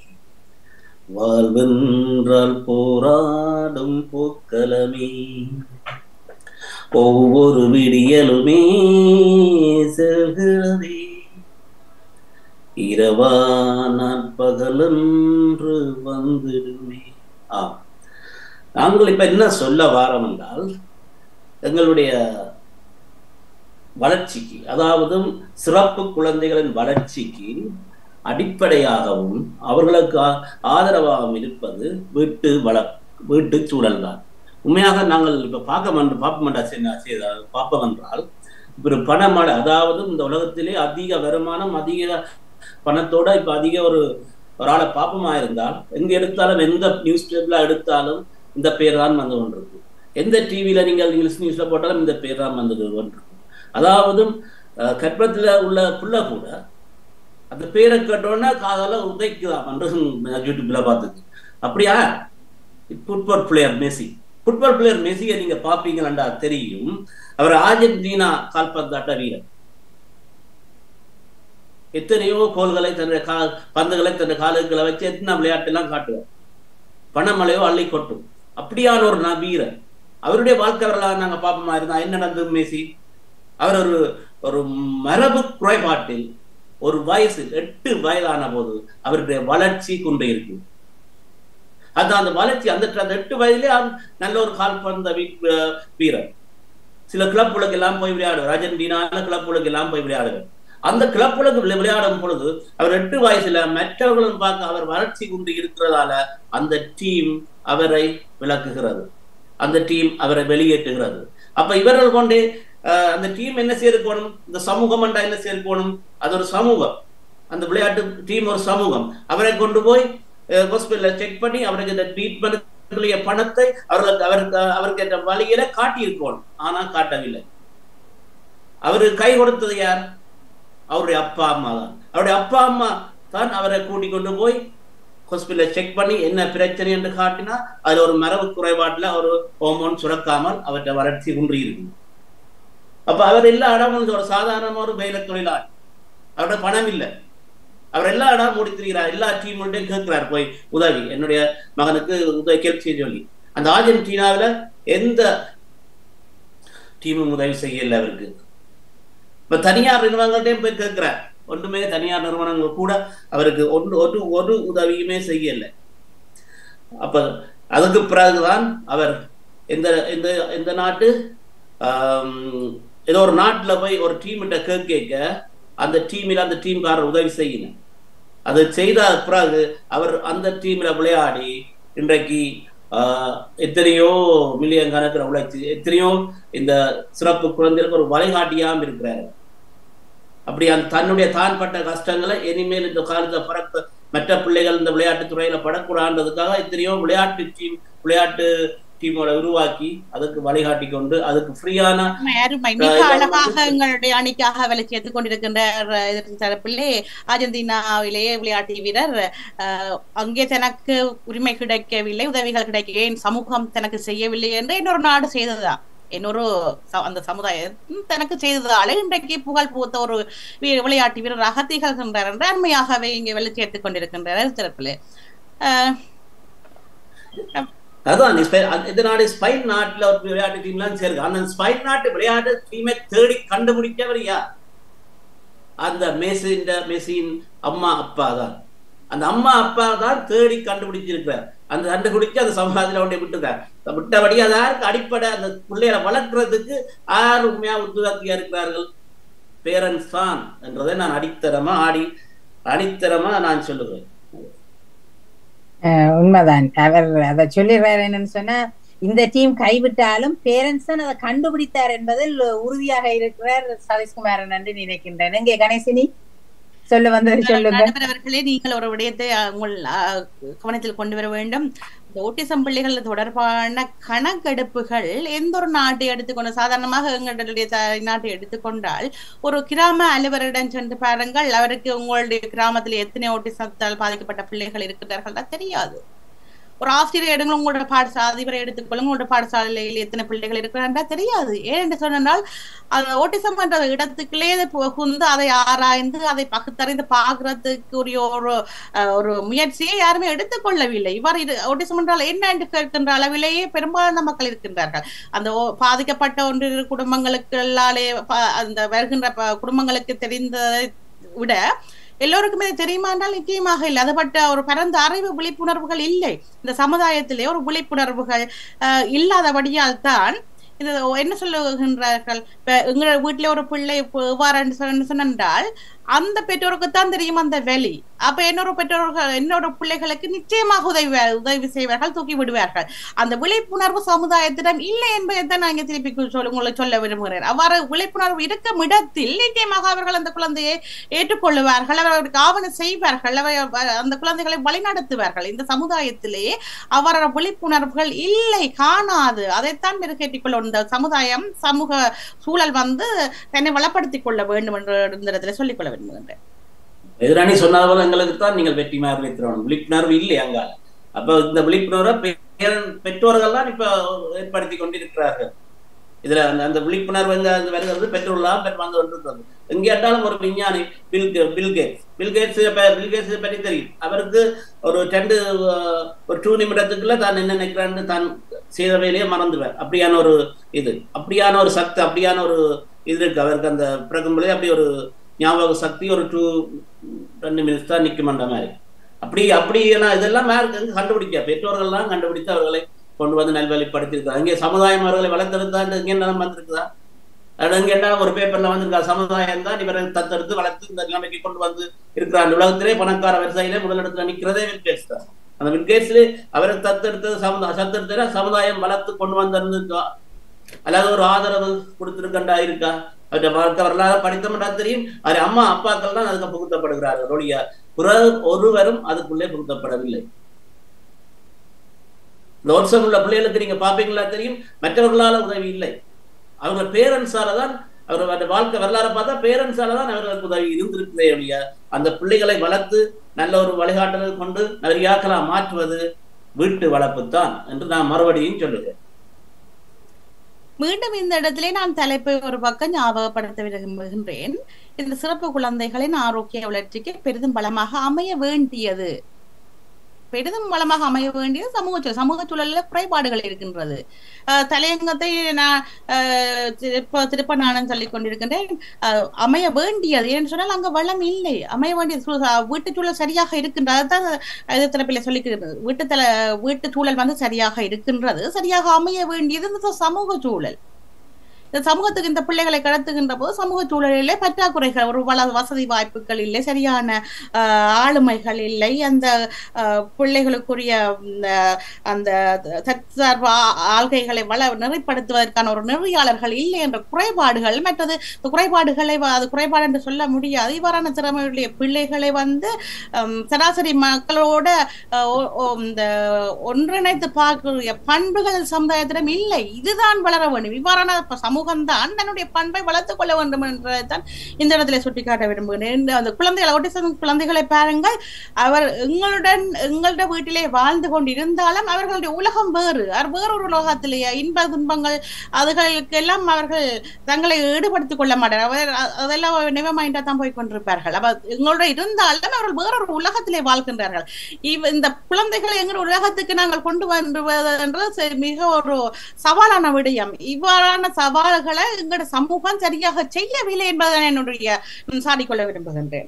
வாழ்வென்றால் போராடும் பூக்களமே ஒவ்வொரு விடியலுமே செல்கிறதே இரவா நாட்பகலென்று வந்துடுமே ஆ நாங்கள் இப்ப என்ன சொல்ல வாரம் என்றால் எங்களுடைய வளர்ச்சிக்கு அதாவது சிறப்பு குழந்தைகளின் வளர்ச்சிக்கு அடிப்படையாகவும் அவர்களுக்கு ஆ- ஆதரவாகவும் இருப்பது வீட்டு வள வீட்டு சூழல் தான் உண்மையாக நாங்கள் இப்ப பார்க்க மன்ற பார்ப்ப மன்ற பார்ப்போம் என்றால் இப்ப ஒரு பணமழை அதாவது இந்த உலகத்திலே அதிக வருமானம் அதிக பணத்தோட இப்ப அதிக ஒரு ஒரு ஆளை பாப்பமா இருந்தால் எங்க எடுத்தாலும் எந்த நியூஸ் பேப்பர்ல எடுத்தாலும் இந்த பேர் தான் வந்து கொண்டிருக்கு எந்த டிவியில நீங்கள் இங்கிலீஷ் நியூஸ்ல போட்டாலும் இந்த பேர் தான் வந்து கொண்டிருக்கும் அதாவது அஹ், கர்ப்பத்துல உள்ள புள்ள கூட அந்த பேரை கேட்டோன்னே காதால உதைக்குதாம் என்று யூடியூப்ல பார்த்தது அப்படியா football player Messi football player மெஸ்ஸியை நீங்க பாப்பீங்களா தெரியும் அவர் அர்ஜென்டினா கால்பந்தாட்ட வீரர் எத்தனையோ கோல்களை தன்னுடைய கா பந்துகளை தன்னுடைய காலுகளை வச்சு எத்தனை விளையாட்டெல்லாம் காட்டுவார் பணமழையோ அள்ளி கொட்டும் அப்படியான ஒரு நான் வீரர் அவருடைய வாழ்க்கை வரலாறு நாங்க பார்ப்போமா இருந்தா என்ன நடந்தது மேசி அவர் ஒரு ஒரு மரபு குறைபாட்டில் ஒரு வயசு எட்டு வயதான போது அவருடைய வளர்ச்சி கொண்டு இருக்கு அது அந்த வளர்ச்சி அந்த அந்த எட்டு வயதிலே அவர் நல்ல ஒரு கால்பந்த வீ- அஹ் வீரர் சில கிளப்புகளுக்கு எல்லாம் போய் விளையாடுவார் அர்ஜென்டினால கிளப்புகளுக்கு எல்லாம் போய் விளையாடுவார் அந்த கிளப்புகளுக்கு விளை- விளையாடும் பொழுது அவர் எட்டு வயசுல மற்றவர்களும் பார்க்க அவர் வளர்ச்சி கொண்டு இருக்கிறதால அந்த டீம் அவரை விளக்குகிறது அந்த டீம் அவரை வெளியேற்றுகிறது அப்ப இவர்கள் கொண்டு அஹ், அந்த டீம் என்ன சேர்க்கணும் இந்த சமூகம் என்றா என்ன சேர்க்கணும் அது ஒரு சமூகம் அந்த விளையாட்டு டீம் ஒரு சமூகம் அவரை கொண்டு போய் ஹாஸ்பிட்டல்ல செக் பண்ணி அவருக்கு இந்த ட்ரீட்மெண்ட்டுக்குரிய பணத்தை அவர்களுக்கு அவருக்கு அவருக்கு என்ற வழியில காட்டியிருக்கணும் ஆனா காட்டவில்லை அவருக்கு கை கொடுத்தது யார் அவருடைய அப்பா அம்மா தான் அவருடைய அப்பா அம்மா தான் அவரை கூட்டிக் கொண்டு போய் ஹாஸ்பிட்டல செக் பண்ணி என்ன பிரச்சனை என்று காட்டினா அதுல ஒரு மரபு குறைபாட்டுல ஒரு ஹோமோன் சுரக்காமல் அவற்றை வறட்சி குன்றி இருக்கு அப்ப அவர் எல்லா இடமும் ஒரு சாதாரண ஒரு வேலை தொழிலாளி அவரோட பணம் இல்லை அவர் எல்லா இடம் முடித்திருக்கிறார் எல்லா டீம்கிட்டையும் கேட்கிறார் போய் உதவி என்னுடைய மகனுக்கு உதவி கேள்வி செய்ய சொல்லி அந்த அர்ஜென்டினாவுல எந்த டீமும் உதவி செய்யல அவருக்கு இப்ப தனியார் நிறுவனங்கள்டையும் போய் கேட்கிறார் ஒன்றுமே தனியார் நிறுவனங்கள் கூட அவருக்கு ஒன்று ஒரு ஒரு உதவியுமே செய்யல அப்ப அதுக்கு பிறகுதான் அவர் எந்த எந்த எந்த நாட்டு ஆம், ஏதோ ஒரு நாட்டுல போய் ஒரு டீம்கிட்ட கேட்க அந்த டீமில் அந்த டீம்காரர் உதவி செய்யணும் அதை செய்த பிறகு அவர் அந்த டீம்ல விளையாடி இன்றைக்கு ஆஹ், எத்தனையோ மில்லியன் கணக்கில் உழைச்சு எத்தனையோ இந்த சிறப்பு குழந்தைகளுக்கு ஒரு வழிகாட்டியாம இருக்கிறாரு அப்படி அந்த தன்னுடைய தான் பட்ட கஷ்டங்களை இனிமேல் இந்த காலத்துல பிறக்க மற்ற பிள்ளைகள் இந்த விளையாட்டு துறையில படக்கூடாதுன்றதுக்காக எத்தனையோ விளையாட்டு டீம் விளையாட்டு டீமோட உருவாக்கி அதுக்கு வழிகாட்டி கொண்டு அதுக்கு ஃப்ரீயான அருமை, அருமை மிக அழகாக எங்களுடைய அணிக்காக வேலை செய்து கொண்டிருக்கின்ற எதிர்த்து தரப்பிலே அர்ஜென்டினாவிலேயே விளையாட்டு வீரர் அஹ், அங்கே தனக்கு உரிமை கிடைக்கவில்லை உதவிகள் கிடைக்க ஏன் சமூகம் தனக்கு செய்யவில்லை என்று இன்னொரு நாடு செய்ததா இன்னொரு ச- அந்த சமுதாயம் தனக்கு செய்ததால இன்றைக்கு புகழ் பூத்த ஒரு வீ- விளையாட்டு வீரராக திகழ்கின்றார் என்று அருமையாகவே இங்கே வேலை சேர்த்துக் கொண்டிருக்கின்றார் தரப்பிலே அஹ், அதான் நீ ஸ்பெ- அந்த- இந்த நாடு ஸ்பைன் நாட்டுல ஒரு விளையாட்டு டீம்லாம் சேருக்கு அந்த ஸ்பைன் நாட்டு விளையாட்டு டீமை தேடி கண்டுபிடிச்சவர் யார் அந்த மெஸ்ஸின் மெஸ்ஸின் அம்மா அப்பா தான் அந்த அம்மா அப்பா தான் தேடி கண்டுபிடிச்சிருக்கிறார் அந்த கண்டுபிடிச்சு அந்த சமுதாயத்தில் கொண்டு விட்டுருக்கார் விட்டபடி அதற்கு அடிப்படை அந்த பிள்ளைகளை வளர்க்கறதுக்கு யார் உண்மையா உத்துதத்தியா இருக்கிறார்கள் பேரண்ட்ஸ் தான் என்றதை நான் அடித்தரமா ஆடி அடித்தரமா நான் சொல்லுவேன் அஹ் உண்மைதான் அவர் அதை சொல்லிடுறாரு என்னன்னு சொன்னா இந்த டீம் கைவிட்டாலும் பேரண்ட்ஸ் தான் அதை கண்டுபிடித்தார் என்பதில் உறுதியாக இருக்கிறார் சதீஷ்குமாரன் என்று நினைக்கின்றேன் எங்கே கணேசினி சொல்ல வந்தது சொல்லுங்க நடுவர் அவர்களே நீங்கள் ஒரு விடயத்தை அஹ், உங்கள் அஹ், கவனத்தில் கொண்டு வர வேண்டும் இந்த ஓட்டிசம் பிள்ளைகள் தொடர்பான கணக்கெடுப்புகள் எந்த ஒரு நாட்டை எடுத்துக்கொண்டு சாதாரணமாக எங்களுடைய த- நாட்டை எடுத்துக்கொண்டால் ஒரு கிராம அலுவலரிடம் சென்று பாருங்கள் அவருக்கு உங்களுடைய கிராமத்தில் எத்தனை ஓட்டிசத்தால் பாதிக்கப்பட்ட பிள்ளைகள் இருக்கிறார்கள் தெரியாது ஒரு ஆசிரியர் எடுங்க உங்களோட பாடசாலை அதிபரை எடுத்துக்கொள்ளுங்க உங்களோட பாடசாலையில் எத்தனை பிள்ளைகள் இருக்கிறான்றா தெரியாது ஏன் என்று சொன்னால் அந்த ஓட்டிசம் என்ற இடத்துக்குள்ளே புகுந்து அதை ஆராய்ந்து அதை பகுத்தறிந்து பார்க்கறதுக்கு உரிய ஒரு அஹ், ஒரு முயற்சியை யாருமே எடுத்துக்கொள்ளவில்லை இவ்வாறு இது ஓட்டிசம் என்றால் என்ன என்று கேட்கின்ற அளவிலேயே பெரும்பாலான மக்கள் இருக்கின்றார்கள் அந்த ஓ- பாதிக்கப்பட்ட ஒன்று குடும்பங்களுக்கு எல்லாலே ப- அந்த வருகின்ற ப- குடும்பங்களுக்கு தெரிந்ததை விட எல்லோருக்குமே இது தெரியுமா என்றால் நிச்சயமாக இல்லை அது பட்ட ஒரு பரந்த அறிவு விழிப்புணர்வுகள் இல்லை இந்த சமுதாயத்திலே ஒரு விழிப்புணர்வுகள் அஹ், இல்லாதபடியால் தான் இது என்ன சொல்லுகின்றார்கள் இப்ப எங்க வீட்டுல ஒரு பிள்ளை இப்ப எவ்வாறு சொன்ன- சொன்னால் அந்த பெற்றோருக்கு தான் தெரியும் அந்த வெளி அப்ப இன்னொரு பெற்றோர்கள் இன்னொரு பிள்ளைகளுக்கு நிச்சயமாக உதவி உதவி செய்வார்கள் தூக்கி விடுவார்கள் அந்த விழிப்புணர்வு சமுதாயத்திடம் இல்லை என்பதை தான் நான் இங்க திருப்பி சொல்ல உங்களுக்கு சொல்ல விரும்புகிறேன் அவ்வாறு விழிப்புணர்வு இருக்கும் இடத்தில் நிச்சயமாக அவர்கள் அந்த குழந்தையை ஏற்றுக்கொள்ளுவார்கள் அவர்களுக்கு ஆவணம் செய்வார்கள் அவர் அந்த குழந்தைகளை வழிநடத்துவார்கள் இந்த சமுதாயத்திலேயே அவரோட விழிப்புணர்வுகள் இல்லை காணாது அதைத்தான் மெருகேற்றிக் இந்த சமுதாயம் சமூக சூழல் வந்து தன்னை வளப்படுத்திக் கொள்ள வேண்டும் என்று இந்த இடத்துல சொல்லிக் கொள்ள விரும்புகின்றேன் எதிரணி சொன்னது போல எங்களுக்கு தான் நீங்கள் வெற்றி மாதிரி வைத்திருக்கணும் விழிப்புணர்வு இல்லை அங்கால அப்ப இந்த விழிப்புணர்வை பேரன் பெற்றோர்கள் தான் இப்ப ஏற்படுத்தி கொண்டிருக்கிறார்கள் இதுல அந்த அந்த விழிப்புணர்வு எங்க அது வருகிறது பெற்றோர்களாக பெற்று வந்து கொண்டிருக்கிறது எங்க கேட்டாலும் ஒரு விஞ்ஞானி Bill Bill Gates Bill Gates Bill Gates பற்றி தெரியும் அவருக்கு ஒரு ரெண்டு அஹ், ஒரு டூ நிமிடத்துக்குள்ள தான் என்ன நினைக்கிறான்னு தான் செய்த வேலையை மறந்துடுவார் அப்படியான ஒரு இது அப்படியான ஒரு சக்தி அப்படியான ஒரு இது இருக்கு அவருக்கு அந்த பிறகும்போதே அப்படி ஒரு ஞாபக சக்தி ஒரு டூ ரெண்டு மினிட்ஸ் தான் நிற்குமன்ற மாதிரி அப்படி அப்படி நான் இதெல்லாம் யாருக்கு எங்க கண்டுபிடிக்க பெற்றோர்கள்லாம் கண்டுபிடித்து அவர்களை கொண்டு வந்து நல்வழிப்படுத்தியிருக்காங்க இங்கே சமுதாயம் அவர்களை வளர்த்தெடுத்தாண்டு இங்கே நிலம் வந்திருக்குதா அது இங்க என்ன ஒரு பேப்பர்ல வந்திருக்கா சமுதாயம் தான் இவரை தத்தெடுத்து வளர்த்து இந்த நிலைமைக்கு கொண்டு வந்து இருக்கிறார் உலகத்திலே பணக்கார விவசாயிலே முதலிடத்துல நிக்கிறதே வில்கேட்ஸ் தான் அந்த வில்கேட்ஸ்ல அவரை தத்தெடுத்தது சமுதாயம் தத்தெடுத்த சமுதாயம் வளர்த்து கொண்டு வந்திருந்துக்கா அல்லாத ஒரு ஆதரவு கொடுத்திருக்கண்டா இருக்கா அவருடைய வாழ்க்கை வரலாறு படித்தோம்னா தெரியும் அது அம்மா அப்பாக்கள் தான் அதுக்கு புகுத்தப்படுகிறார்கள் ஒழிய பிறகு ஒருவரும் அதுக்குள்ளே புகுத்தப்படவில்லை இந்த வருஷம் உள்ள பிள்ளைகளுக்கு நீங்க பாப்பீங்களா தெரியும் மற்றவர்களால உதவி இல்லை அவங்க பேரண்ட்ஸால தான் அவரோட வாழ்க்கை வரலாறு பார்த்தா பேரண்ட்ஸால தான் அவர்களுக்கு உதவி இருந்திருக்கிறதே ஒழிய அந்த பிள்ளைகளை வளர்த்து நல்ல ஒரு வழிகாட்டல் கொண்டு நிறையாக்களா மாற்றுவது வீட்டு வளர்ப்பு தான் என்று நான் மறுபடியும் சொல்லுகிறேன் மீண்டும் இந்த இடத்திலே நான் தலைப்பை ஒரு பக்கம் ஞாபகப்படுத்த விரும்புகின்றேன் இந்த சிறப்பு குழந்தைகளின் ஆரோக்கிய வளர்ச்சிக்கு பெரிதும் பலமாக அமைய வேண்டியது பெரிதும் பலமாக அமைய வேண்டியது சமூக சூழல் சமூக சூழல்ல குறைபாடுகள் இருக்கின்றது அஹ் தலையங்கத்தை நான் அஹ் திருப்ப திருப்ப நானும் சொல்லிக் கொண்டிருக்கின்றேன் அஹ் அமைய வேண்டியது ஏன்னு சொன்னால் அங்க வளம் இல்லை அமைய வேண்டியது சூழல் வீட்டு சூழல் சரியாக இருக்கின்றது அதுதான் இது தரப்பில் சொல்லிக்கிறது வீட்டு தல வீட்டு சூழல் வந்து சரியாக இருக்கின்றது சரியாக அமைய வேண்டியது இந்த சமூக சூழல் இந்த சமூகத்துக்கு இந்த பிள்ளைகளை கடத்துகின்ற போது சமூக சூழலிலே பற்றாக்குறைகள் ஒரு வள வசதி வாய்ப்புகள் இல்லை சரியான ஆஹ், ஆளுமைகள் இல்லை அந்த ஆஹ், பிள்ளைகளுக்குரிய இந்த அந்த தற்சார்பு ஆ- ஆள்கைகளை வள நெறிப்படுத்துவதற்கான ஒரு நெறியாளர்கள் இல்லை என்ற குறைபாடுகள் மற்றது இந்த குறைபாடுகளை வ- அது குறைபாடு என்று சொல்ல முடியாது இவ்வாறான திறமையுடைய பிள்ளைகளை வந்து ஹம், சராசரி மக்களோட அஹ், ஒ- ஒ- இந்த ஒன்றிணைத்து பார்க்கக்கூடிய பண்புகள் சமுதாயத்திடம் இல்லை இதுதான் வளர வேண்டும் இவ்வாறான ப- சமூகம்தான் தன்னுடைய பண்பை வளர்த்துக் கொள்ள வேண்டும் என்றதான் இந்த இடத்துல சுட்டிக்காட்ட விரும்புகிறேன் இந்த அந்த குழந்தைகளை ஒட்டிசம் குழந்தைகளை பாருங்கள் அவர் எங்களுடன் எங்களுடைய வீட்டிலே வாழ்ந்து கொண்டிருந்தாலும் அவர்களுடைய உலகம் வேறு அவர் வேறொரு உலகத்திலேயே இன்ப துன்பங்கள் அதுகளுக்கு எல்லாம் அவர்கள் தங்களை ஈடுபடுத்திக் கொள்ள மாட்டார் அவர் அ- அதெல்லாம் நெவ மைண்டா தான் போய் கொண்டிருப்பார்கள் அப்ப எங்களோட இருந்தாலும் அவர்கள் வேறொரு உலகத்திலே வாழ்கின்றார்கள் இவ இந்த குழந்தைகளை எங்கள் உலகத்துக்கு நாங்கள் கொண்டு வருவது என்று சரி, மிக ஒரு சவாலான விடயம் இவ்வாறான சவால்களை எங்களோட சமூகம் சரியாக செய்யவில்லை என்பதை என்னுடைய ம், சாடிக்கொள்ள விரும்புகின்றேன்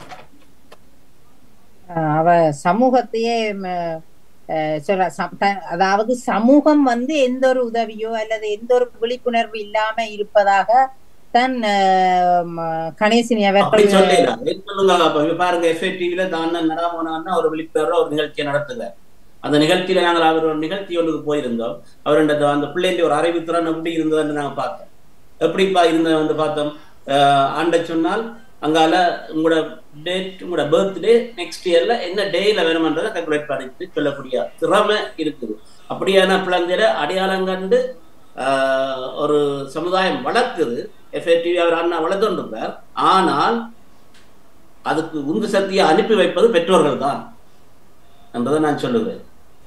ஆஹ் அவ சமூகத்தையே ம, அஹ், சொல்ற சம்- த- அதாவது சமூகம் வந்து எந்த ஒரு உதவியோ அல்லது எந்த ஒரு விழிப்புணர்வு இல்லாம இருப்பதாக தன் அஹ், ம- கணேசினி அப்படி அவர்கள் சொல்லிடலாம் ஏன் சொல்லுங்க அப்ப இப்ப பாருங்க எஃப்ஐ டிவில தான் நடாமோனா ஒரு விழிப்புணர்வு ஒரு நிகழ்ச்சியை நடத்துங்க அந்த நிகழ்ச்சியில நாங்கள் அவர் ஒரு நிகழ்ச்சி ஒன்றுக்கு போயிருந்தோம் அவர் அந்த அந்த பிள்ளைங்க ஒரு அறிவுத்திறன் எப்படி இருந்ததுன்னு நாங்க பார்த்தோம் எப்படிப்பா இருந்தது வந்து பார்த்தோம் ஆஹ் ஆண்ட சொன்னால் அங்கால உங்களோட டேட் உங்களோட பர்த்டே நெக்ஸ்ட் இயர்ல என்ன டேல வேணுமன்றதை கல்குலேட் பண்ணிட்டு சொல்லக்கூடிய திறமை இருக்குது அப்படியான பிள்ளைங்களை அடையாளம் கண்டு ஆஹ் ஒரு சமுதாயம் வளர்க்குது எஃப்ஐடிவி அவர் அண்ணா வளர்த்துருப்பார் ஆனால் அதுக்கு உந்து சக்தியை அனுப்பி வைப்பது பெற்றோர்கள் தான் என்பதை நான் சொல்லுவேன்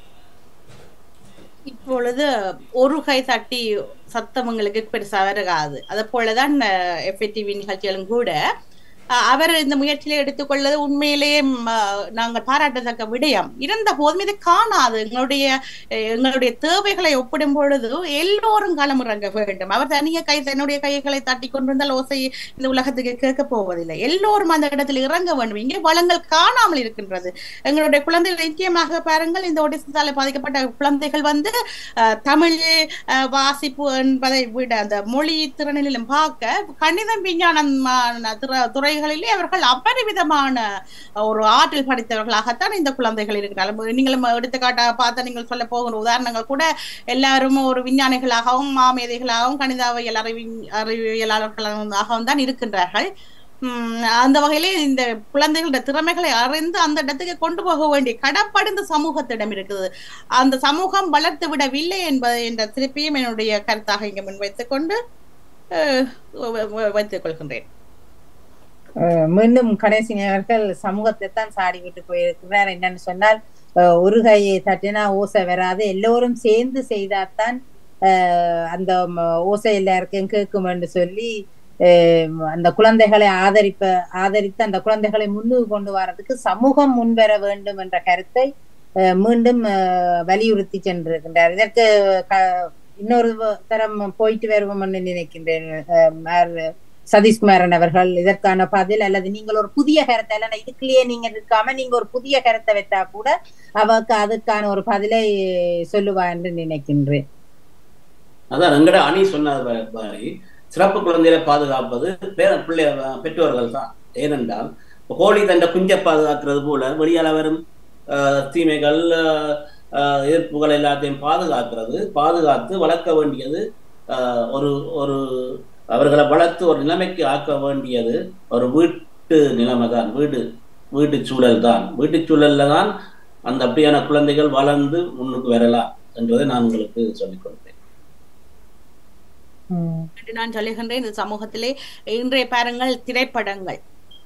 இப்பொழுது ஒரு கை தட்டி சத்தம் உங்களுக்கு பெருசா வருகாது அது போலதான் எஃப்டிவி நிகழ்ச்சிகளும் கூட அஹ், அவர் இந்த முயற்சியில எடுத்துக்கொள்ளது உண்மையிலேயே ம், அஹ், நாங்கள் பாராட்டத்தக்க விடயம் இருந்த போதும் இது காணாது எங்களுடைய அஹ், எங்களுடைய தேவைகளை ஒப்பிடும் பொழுது எல்லோரும் களமிறங்க வேண்டும் அவர் தனிய கை தன்னுடைய கைகளை தட்டி கொண்டிருந்தால் ஓசை இந்த உலகத்துக்கு கேட்க போவதில்லை எல்லோரும் அந்த இடத்தில் இறங்க வேண்டும் இங்கே வளங்கள் காணாமல் இருக்கின்றது எங்களுடைய குழந்தைகள் நிச்சயமாக பாருங்கள் இந்த ஒடிசத்தால பாதிக்கப்பட்ட குழந்தைகள் வந்து அஹ், தமிழ் அஹ், வாசிப்பு என்பதை விட அந்த மொழி திறனிலும் பார்க்க கணிதம் விஞ்ஞானம் ஆன துற- துறைகளிலே அவர்கள் அபரிவிதமான ஒரு ஆற்றல் படித்தவர்களாகத்தான் இந்த குழந்தைகள் இருக்கிறார்கள் நீங்களும் எடுத்துக்காட்டாக பார்த்தா நீங்கள் சொல்ல போகிற உதாரணங்கள் கூட எல்லாரும் ஒரு விஞ்ஞானிகளாகவும் மாமேதைகளாகவும் கணிதவியல் அறிவி அறிவியலாளர்களாகவும் தான் இருக்கின்றார்கள் உம் அந்த வகையிலே இந்த குழந்தைகளோட திறமைகளை அறிந்து அந்த இடத்துக்கு கொண்டு போக வேண்டிய கடப்பாடு இந்த சமூகத்திடம் இருக்குது அந்த சமூகம் வளர்த்து விடவில்லை என்பதை என்ற திருப்பியும் என்னுடைய கருத்தாக இங்கே முன்வைத்துக் கொண்டு அஹ், வ- வ- வைத்துக் கொள்கின்றேன் அஹ் மீண்டும் கணேசன் அவர்கள் சமூகத்தை தான் சாடி விட்டு போயிருக்கிறார் என்னன்னு சொன்னால் அஹ் ஒரு கையை தட்டினா ஓசை வராது எல்லோரும் சேர்ந்து செய்தால்தான் அஹ் அந்த ம- ஓசை எல்லாருக்கும் கேட்கும் என்று சொல்லி அஹ் அந்த குழந்தைகளை ஆதரிப்ப ஆதரித்து அந்த குழந்தைகளை முன்னுக்கு கொண்டு வரதுக்கு சமூகம் முன்வர வேண்டும் என்ற கருத்தை அஹ் மீண்டும் அஹ் வலியுறுத்தி சென்றிருக்கின்றார் இதற்கு க- இன்னொரு தரம் போயிட்டு வருவோம் என்று நினைக்கின்றேன் அஹ் மார் சதீஷ்குமாரன் அவர்கள் இதற்கான பதில் அல்லது நீங்கள் ஒரு புதிய கருத்தை இல்லைன்னா இதுக்குள்ளேயே நீங்க இருக்காம நீங்க ஒரு புதிய கருத்தை வைத்தா கூட அவருக்கு அதுக்கான ஒரு பதிலை சொல்லுவா என்று நினைக்கின்றேன் அதான் எங்கட அணி சொன்னது மா- மாதிரி சிறப்பு குழந்தைகளை பாதுகாப்பது பேர பிள்ளை பெற்றோர்கள் தான் ஏனென்றால் இப்ப கோழி தண்ட குஞ்சை பாதுகாக்கிறது போல வெளியால வரும் ஆஹ், தீமைகள் ஆஹ், ஆஹ், எதிர்ப்புகள் எல்லாத்தையும் பாதுகாக்கிறது பாதுகாத்து வளர்க்க வேண்டியது ஆஹ், ஒரு ஒரு அவர்களை வளர்த்து ஒரு நிலைமைக்கு ஆக்க வேண்டியது ஒரு வீட்டு நிலைமை தான் வீடு வீட்டு சூழல் தான் வீட்டு சூழல்ல தான் அந்த அப்படியான குழந்தைகள் வளர்ந்து முன்னுக்கு வரலாம் என்றதை நான் உங்களுக்கு சொல்லிக் கொடுத்தேன் என்று நான் சொல்லுகின்றேன் இந்த சமூகத்திலே இன்றைய பாருங்கள் திரைப்படங்கள்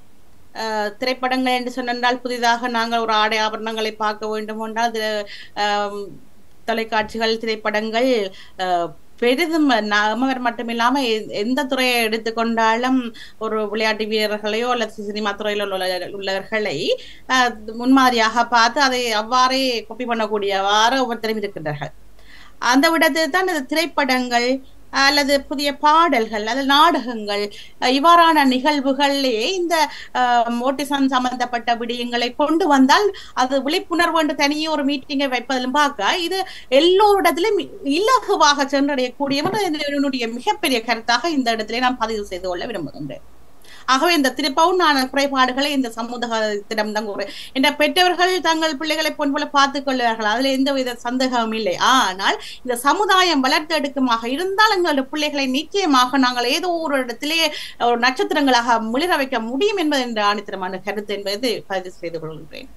அஹ், திரைப்படங்கள் என்று சொன்னால் புதிதாக நாங்கள் ஒரு ஆடை ஆபரணங்களை பார்க்க வேண்டும் என்றால் அது ஆம், தொலைக்காட்சிகள் திரைப்படங்கள் அஹ், பெரிதும் நம்மவர் மட்டுமில்லாம எ- எந்த துறையை எடுத்துக்கொண்டாலும் ஒரு விளையாட்டு வீரர்களையோ அல்லது சினிமா துறையில் உள்ள உள்ளவர்களை அஹ், முன்மாதிரியாக பார்த்து அதை அவ்வாறே காப்பி பண்ணக்கூடியவாறு ஒவ்வொருத்தரும் இருக்கின்றார்கள் அந்த விடத்தில் தான் இந்த திரைப்படங்கள் அல்லது புதிய பாடல்கள் அல்லது நாடகங்கள் அஹ் இவ்வாறான நிகழ்வுகளிலே இந்த மோட்டிசம் சம்பந்தப்பட்ட விடயங்களை கொண்டு வந்தால் அது விழிப்புணர்வு என்று தனியே ஒரு மீட்டிங்கை வைப்பதிலும் பார்க்க இது எல்லோரிடத்திலும் இலகுவாக சென்றடையக்கூடியவர் என்னுடைய மிகப்பெரிய கருத்தாக இந்த இடத்திலே நான் பதிவு செய்து கொள்ள விரும்புகின்றேன் ஆகவே இந்த திருப்பவும் நான் குறைபாடுகளை இந்த சமூகத்திடம் தான் கூறுறேன் என்ற பெற்றவர்கள் தங்கள் பிள்ளைகளை பொன் போல பார்த்துக் கொள்வார்கள் அதுல எந்தவித சந்தேகமும் இல்லை ஆனால் இந்த சமுதாயம் வளர்த்தெடுக்குமாக இருந்தால் எங்களுடைய பிள்ளைகளை நிச்சயமாக நாங்கள் ஏதோ ஒரு இடத்திலே ஒரு நட்சத்திரங்களாக முளிர வைக்க முடியும் என்பது என்ற ஆணித்தரமான கருத்து என்பது பதிவு செய்து கொள்கின்றேன்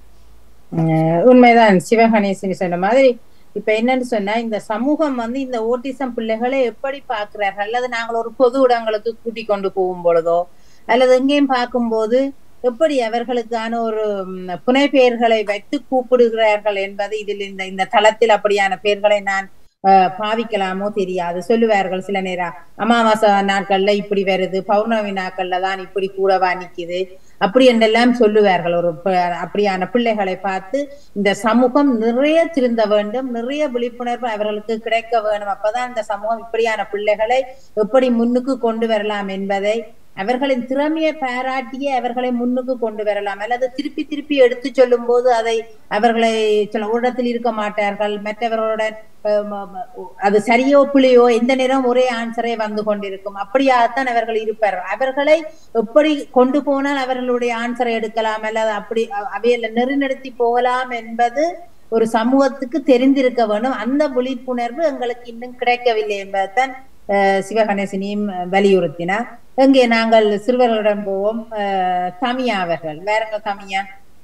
அஹ் உண்மைதான் சிவகணேசன் சொன்ன மாதிரி இப்ப என்னன்னு சொன்னா இந்த சமூகம் வந்து இந்த ஓட்டிசம் பிள்ளைகளை எப்படி பார்க்கிறார்கள் அல்லது நாங்கள் ஒரு பொது இடங்களுக்கு கூட்டிக் கொண்டு போகும் பொழுதோ அல்லது எங்கேயும் பார்க்கும்போது எப்படி அவர்களுக்கான ஒரு ம், புனைப்பெயர்களை வைத்து கூப்பிடுகிறார்கள் என்பது இதில் இந்த இந்த தளத்தில் அப்படியான பெயர்களை நான் அஹ், பாவிக்கலாமோ தெரியாது சொல்லுவார்கள் சில நேரம் அமாவாசை நாட்கள்ல இப்படி வருது பௌர்ணமி நாட்கள்ல தான் இப்படி கூடவா நிக்குது அப்படி என்றெல்லாம் சொல்லுவார்கள் ஒரு ப- அப்படியான பிள்ளைகளை பார்த்து இந்த சமூகம் நிறைய திருந்த வேண்டும் நிறைய விழிப்புணர்வு அவர்களுக்கு கிடைக்க வேண்டும் அப்பதான் இந்த சமூகம் இப்படியான பிள்ளைகளை எப்படி முன்னுக்கு கொண்டு வரலாம் என்பதை அவர்களின் திறமையை பாராட்டியே அவர்களை முன்னுக்கு கொண்டு வரலாம் அல்லது திருப்பி திருப்பி எடுத்து சொல்லும் போது அதை அவர்களை சில ஒரு இடத்தில் இருக்க மாட்டார்கள் மற்றவர்களுடன் அஹ், ம- ம- அது சரியோ பிழையோ எந்த நேரம் ஒரே ஆன்சரே வந்து கொண்டிருக்கும் அப்படியாகத்தான் அவர்கள் இருப்பார்கள் அவர்களை எப்படி கொண்டு போனால் அவர்களுடைய ஆன்சரை எடுக்கலாம் அல்லது அப்படி அ- அவையில நெறிநடத்தி போகலாம் என்பது ஒரு சமூகத்துக்கு தெரிந்திருக்க வேண்டும் அந்த விழிப்புணர்வு எங்களுக்கு இன்னும் கிடைக்கவில்லை என்பதுதான் அஹ், சிவகணேசனையும் வலியுறுத்தினார் எங்கே நாங்கள் சிறுவர்களிடம் போவோம் அஹ், தமியா அவர்கள் வேறங்க தமியா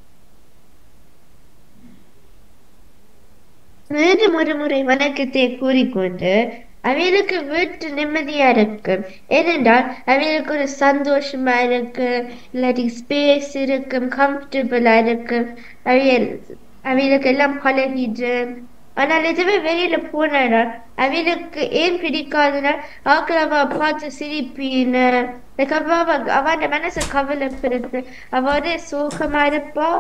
மீண்டும் ஒரு முறை வணக்கத்தை கூறிக்கொண்டு அவைகளுக்கு வீட்டு நிம்மதியா இருக்கும் ஏனென்றால் அவைகளுக்கு ஒரு சந்தோஷமா இருக்கு இல்லாட்டி ஸ்பேஸ் இருக்கும் கம்ஃபர்டபுளா இருக்கும் அவையல் அவைகளுக்கு எல்லாம் பழகிட்டு ஆனால் இதுவே வெளியில போனா அவைகளுக்கு ஏன் பிடிக்காதுன்னா ஆக்கள் அவ பார்த்து சிரிப்பின்னு அவ அவன் மனசு கவலைப்படுத்து அவ ஒரே சோகமா இருப்பா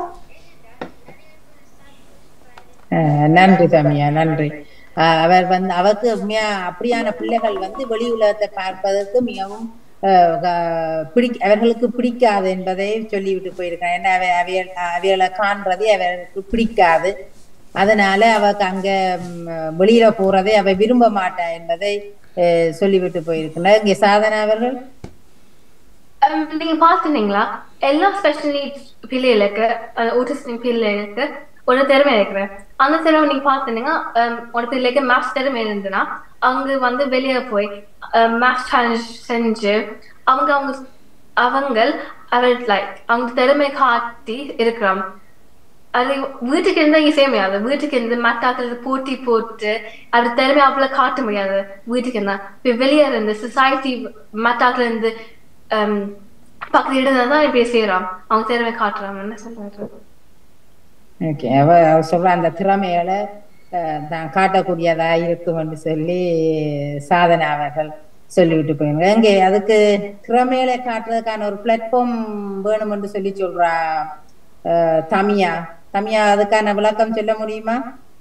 அஹ், நன்றி தமியா நன்றி அஹ், அவர் வந்து அவருக்கு உண்மையா அப்படியான பிள்ளைகள் வந்து வெளி உலகத்தை பார்ப்பதற்கு மிகவும் அஹ், க- பிடிக்க அவர்களுக்கு பிடிக்காது என்பதை சொல்லிவிட்டு போயிருக்காங்க ஏன்னா அவை அவையல் அவைகளை காண்றதே அவருக்கு பிடிக்காது அதனால அவக்கு அங்க ம், வெளியில போறதை அவ விரும்ப மாட்டா என்பதை அஹ், சொல்லிவிட்டு போயிருக்கிறார் இங்கே சாதனா அவர்கள் Um, நீங்க பாத்துனீங்களா எல்லா ஸ்பெஷல் நீட்ஸ் பிள்ளைகளுக்கு ஓட்டிஸ்டிக் பிள்ளைகளுக்கு ஒரு திறமை இருக்கு அந்த திறமை நீங்க பாத்துனீங்க ஒரு பிள்ளைக்கு மேத்ஸ் திறமை இருந்துன்னா அவங்க வந்து வெளியே போய் மேத்ஸ் சேலஞ்ச் செஞ்சு அவங்க அவங்க அவங்க அவர் லைக் அவங்க திறமை காட்டி இருக்கிறோம் அது வீட்டுக்கு இருந்தா இங்க செய்ய முடியாது வீட்டுக்கு இருந்து மத்தாக்கள் போட்டி போட்டு அது திறமை அவ்வளவு காட்ட முடியாது வீட்டுக்கு இருந்தா இப்ப வெளியே இருந்து சொசைட்டி மத்தாக்கள் இருந்து ஹம், பக்கத்து இடம் தான் இப்படி செய்யறான் அவங்க திறமை காட்டுறாங்கன்னு சொல்றாரு ஓகே அவ அவ சொல்ற அந்த திறமைகளை அஹ், தான் காட்டக்கூடியதா இருக்கும்னு சொல்லி சாதனை அவர்கள் சொல்லிவிட்டு போயிருங்க எங்கே அதுக்கு திறமைகளை காட்டுறதுக்கான ஒரு பிளாட்ஃபார்ம் வேணும்னு சொல்லி சொல்றா அஹ், தமியா தமியா அதுக்கான விளக்கம் சொல்ல முடியுமா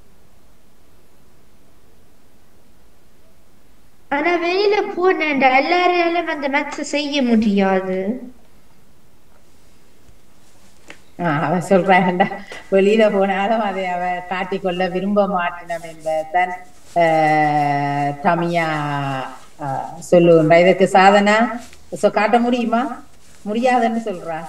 ஆனா வெளியில போனேன்டா எல்லாராலும் அந்த மேக்ஸ் செய்ய முடியாது ஆஹ் அவ சொல்றாங்கடா வெளியில போனாலும் அதை அவ காட்டிக்கொள்ள விரும்ப மாட்டினம் என்பதுதான் ஆஹ், தமியா ஆஹ், சொல்லுகின்றா இதற்கு சாதனா சோ காட்ட முடியுமா முடியாதுன்னு சொல்றா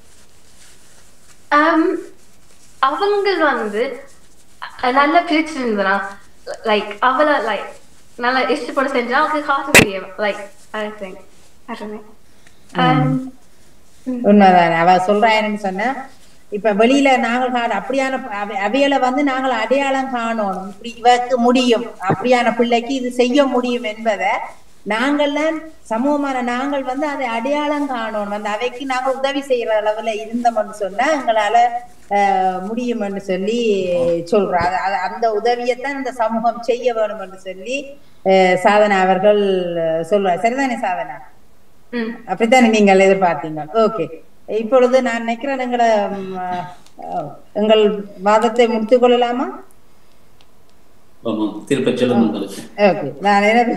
Um, அவங்க வந்து அஹ், நல்ல பிரிச்சிருந்தனா லைக் அவளை லைக் நல்லா இஷ்டப்பட்டு செஞ்சா அவங்களுக்கு காட்ட முடியும் like I think I don't உண்மைதான் அவ சொல்றா என்னன்னு சொன்னா இப்ப வெளியில நாங்கள் காண அப்படியான அவ- அவைகளை வந்து நாங்கள் அடையாளம் காணணும் இப்படி இவருக்கு முடியும் அப்படியான பிள்ளைக்கு இது செய்ய முடியும் என்பதை நாங்கள்லாம் சமூகமான நாங்கள் வந்து அதை அடையாளம் காணணும் அந்த அவைக்கு நாங்கள் உதவி செய்யற அளவுல இருந்தோம்னு சொன்னா எங்களால ஆஹ், முடியும்னு சொல்லி சொல்றா அது- அது- அந்த உதவியைத்தான் இந்த சமூகம் செய்ய வேணும்னு சொல்லி ஆஹ், சாதனா அவர்கள் சொல்றார் சரிதானே சாதனா ம் அப்படித்தானே நீங்கள் எதிர்பார்த்தீங்க ஓகே இப்பொழுது நான் நினைக்கிறேன் எங்களை ம், அஹ், எங்கள் வாதத்தை முடித்துக் கொள்ளலாமா ஆமாம் திருப்ப சொல்லுங்க உங்களுக்கு ஓகே நான் எனது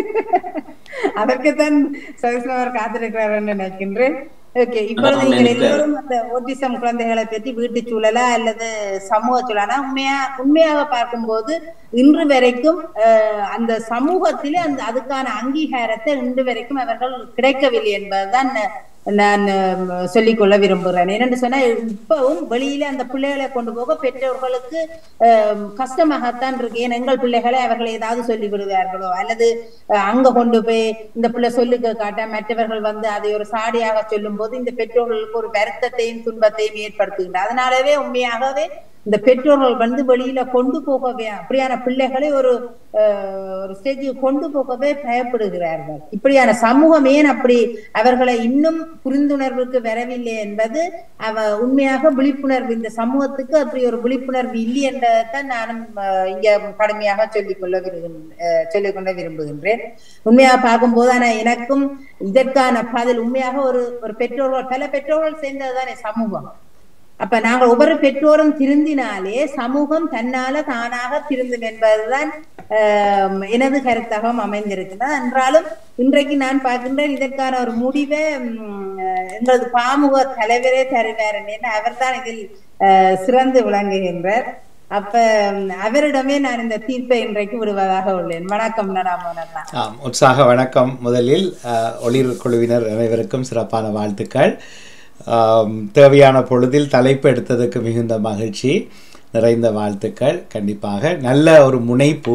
அதற்குத்தான் சதீஷ்ணவர் காத்திருக்கிறார் நினைக்கின்றேன் ஓகே இப்பொழுது அதான் நீங்கள் நினைக்கிறேன். எல்லோரும் அந்த ஓட்டிசம் குழந்தைகளை பற்றி வீட்டு சூழலா அல்லது சமூக சூழலா உண்மையா உண்மையாக பார்க்கும்போது இன்று வரைக்கும் அஹ், அந்த சமூகத்திலே அந்த அதுக்கான அங்கீகாரத்தை இன்று வரைக்கும் அவர்கள் கிடைக்கவில்லை என்பதுதான் நான் அஹ், சொல்லிக்கொள்ள விரும்புகிறேன் என்னென்னு சொன்னா இப்பவும் வெளியில அந்த பிள்ளைகளை கொண்டு போக பெற்றோர்களுக்கு அஹ், கஷ்டமாகத்தான் இருக்கு ஏன் எங்கள் பிள்ளைகளை அவர்கள் ஏதாவது சொல்லி விடுவார்களோ அல்லது அஹ், அங்க கொண்டு போய் இந்த பிள்ளை சொல்லுக்க காட்ட மற்றவர்கள் வந்து அதை ஒரு சாடியாக சொல்லும் போது இந்த பெற்றோர்களுக்கு ஒரு வருத்தத்தையும் துன்பத்தையும் ஏற்படுத்துகின்ற அதனாலவே உண்மையாகவே இந்த பெற்றோர்கள் வந்து வெளியில கொண்டு போகவே அப்படியான பிள்ளைகளை ஒரு அஹ், ஒரு ஸ்டேஜுக்கு கொண்டு போகவே பயப்படுகிறார்கள் இப்படியான சமூகம் ஏன் அப்படி அவர்களை இன்னும் புரிந்துணர்வுக்கு வரவில்லை என்பது அவ உண்மையாக விழிப்புணர்வு இந்த சமூகத்துக்கு அப்படி ஒரு விழிப்புணர்வு இல்லை என்றதான் நானும் அஹ், இங்க கடுமையாக சொல்லிக்கொள்ள விரும்புகின்றேன் சொல்லிக்கொள்ள விரும்புகின்றேன் உண்மையாக பார்க்கும்போது ஆனா எனக்கும் இதற்கான பதில் உண்மையாக ஒரு ஒரு பெற்றோர்கள் பல பெற்றோர்கள் சேர்ந்ததுதானே சமூகம் அப்ப நாங்கள் ஒவ்வொரு பெற்றோரும் திருந்தினாலே சமூகம் தன்னால தானாக திருந்தும் என்பதுதான் ஆஹ், எனது கருத்தாகவும் அமைந்திருக்கிறது என்றாலும் இன்றைக்கு நான் பார்க்கின்றேன் இதற்கான ஒரு முடிவை உம், எங்களது பாமுக தலைவரே தருவார் என்று அவர்தான் இதில் ஆஹ், சிறந்து விளங்குகின்றார் அப்ப உம், அவரிடமே நான் இந்த தீர்ப்பை இன்றைக்கு விடுவதாக உள்ளேன் வணக்கம் நடாமோனா ஆம் உற்சாக வணக்கம் முதலில் அஹ், ஒளிர் குழுவினர் அனைவருக்கும் சிறப்பான வாழ்த்துக்கள் ஆம், தேவையான பொழுதில் தலைப்பு எடுத்ததுக்கு மிகுந்த மகிழ்ச்சி நிறைந்த வாழ்த்துக்கள் கண்டிப்பாக நல்ல ஒரு முனைப்பு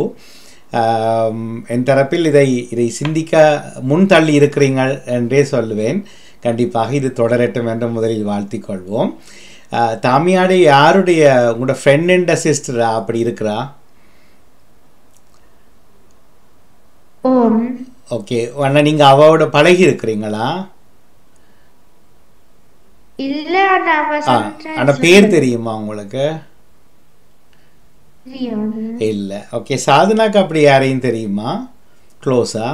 ஆம், என் தரப்பில் இதை இதை சிந்திக்க முன் தள்ளி இருக்கிறீங்கள் என்றே சொல்லுவேன் கண்டிப்பாக இது தொடரட்டும் என்று முதலில் வாழ்த்திக் கொள்வோம் அஹ், தாமியாடு யாருடைய உங்களோட ஃப்ரெண்ட் அண்ட் சிஸ்டரா அப்படி இருக்கிறா ஓம் ஓகே அண்ணா நீங்கள் அவளோட பழகி இருக்கிறீங்களா இல்ல ஆனா அவ ஆ sometimes அந்த பேர் தெரியுமா உங்களுக்கு தெரியாது. இல்லை ஓகே சாதனாக்கு அப்படி யாரையும் தெரியுமா க்ளோஸா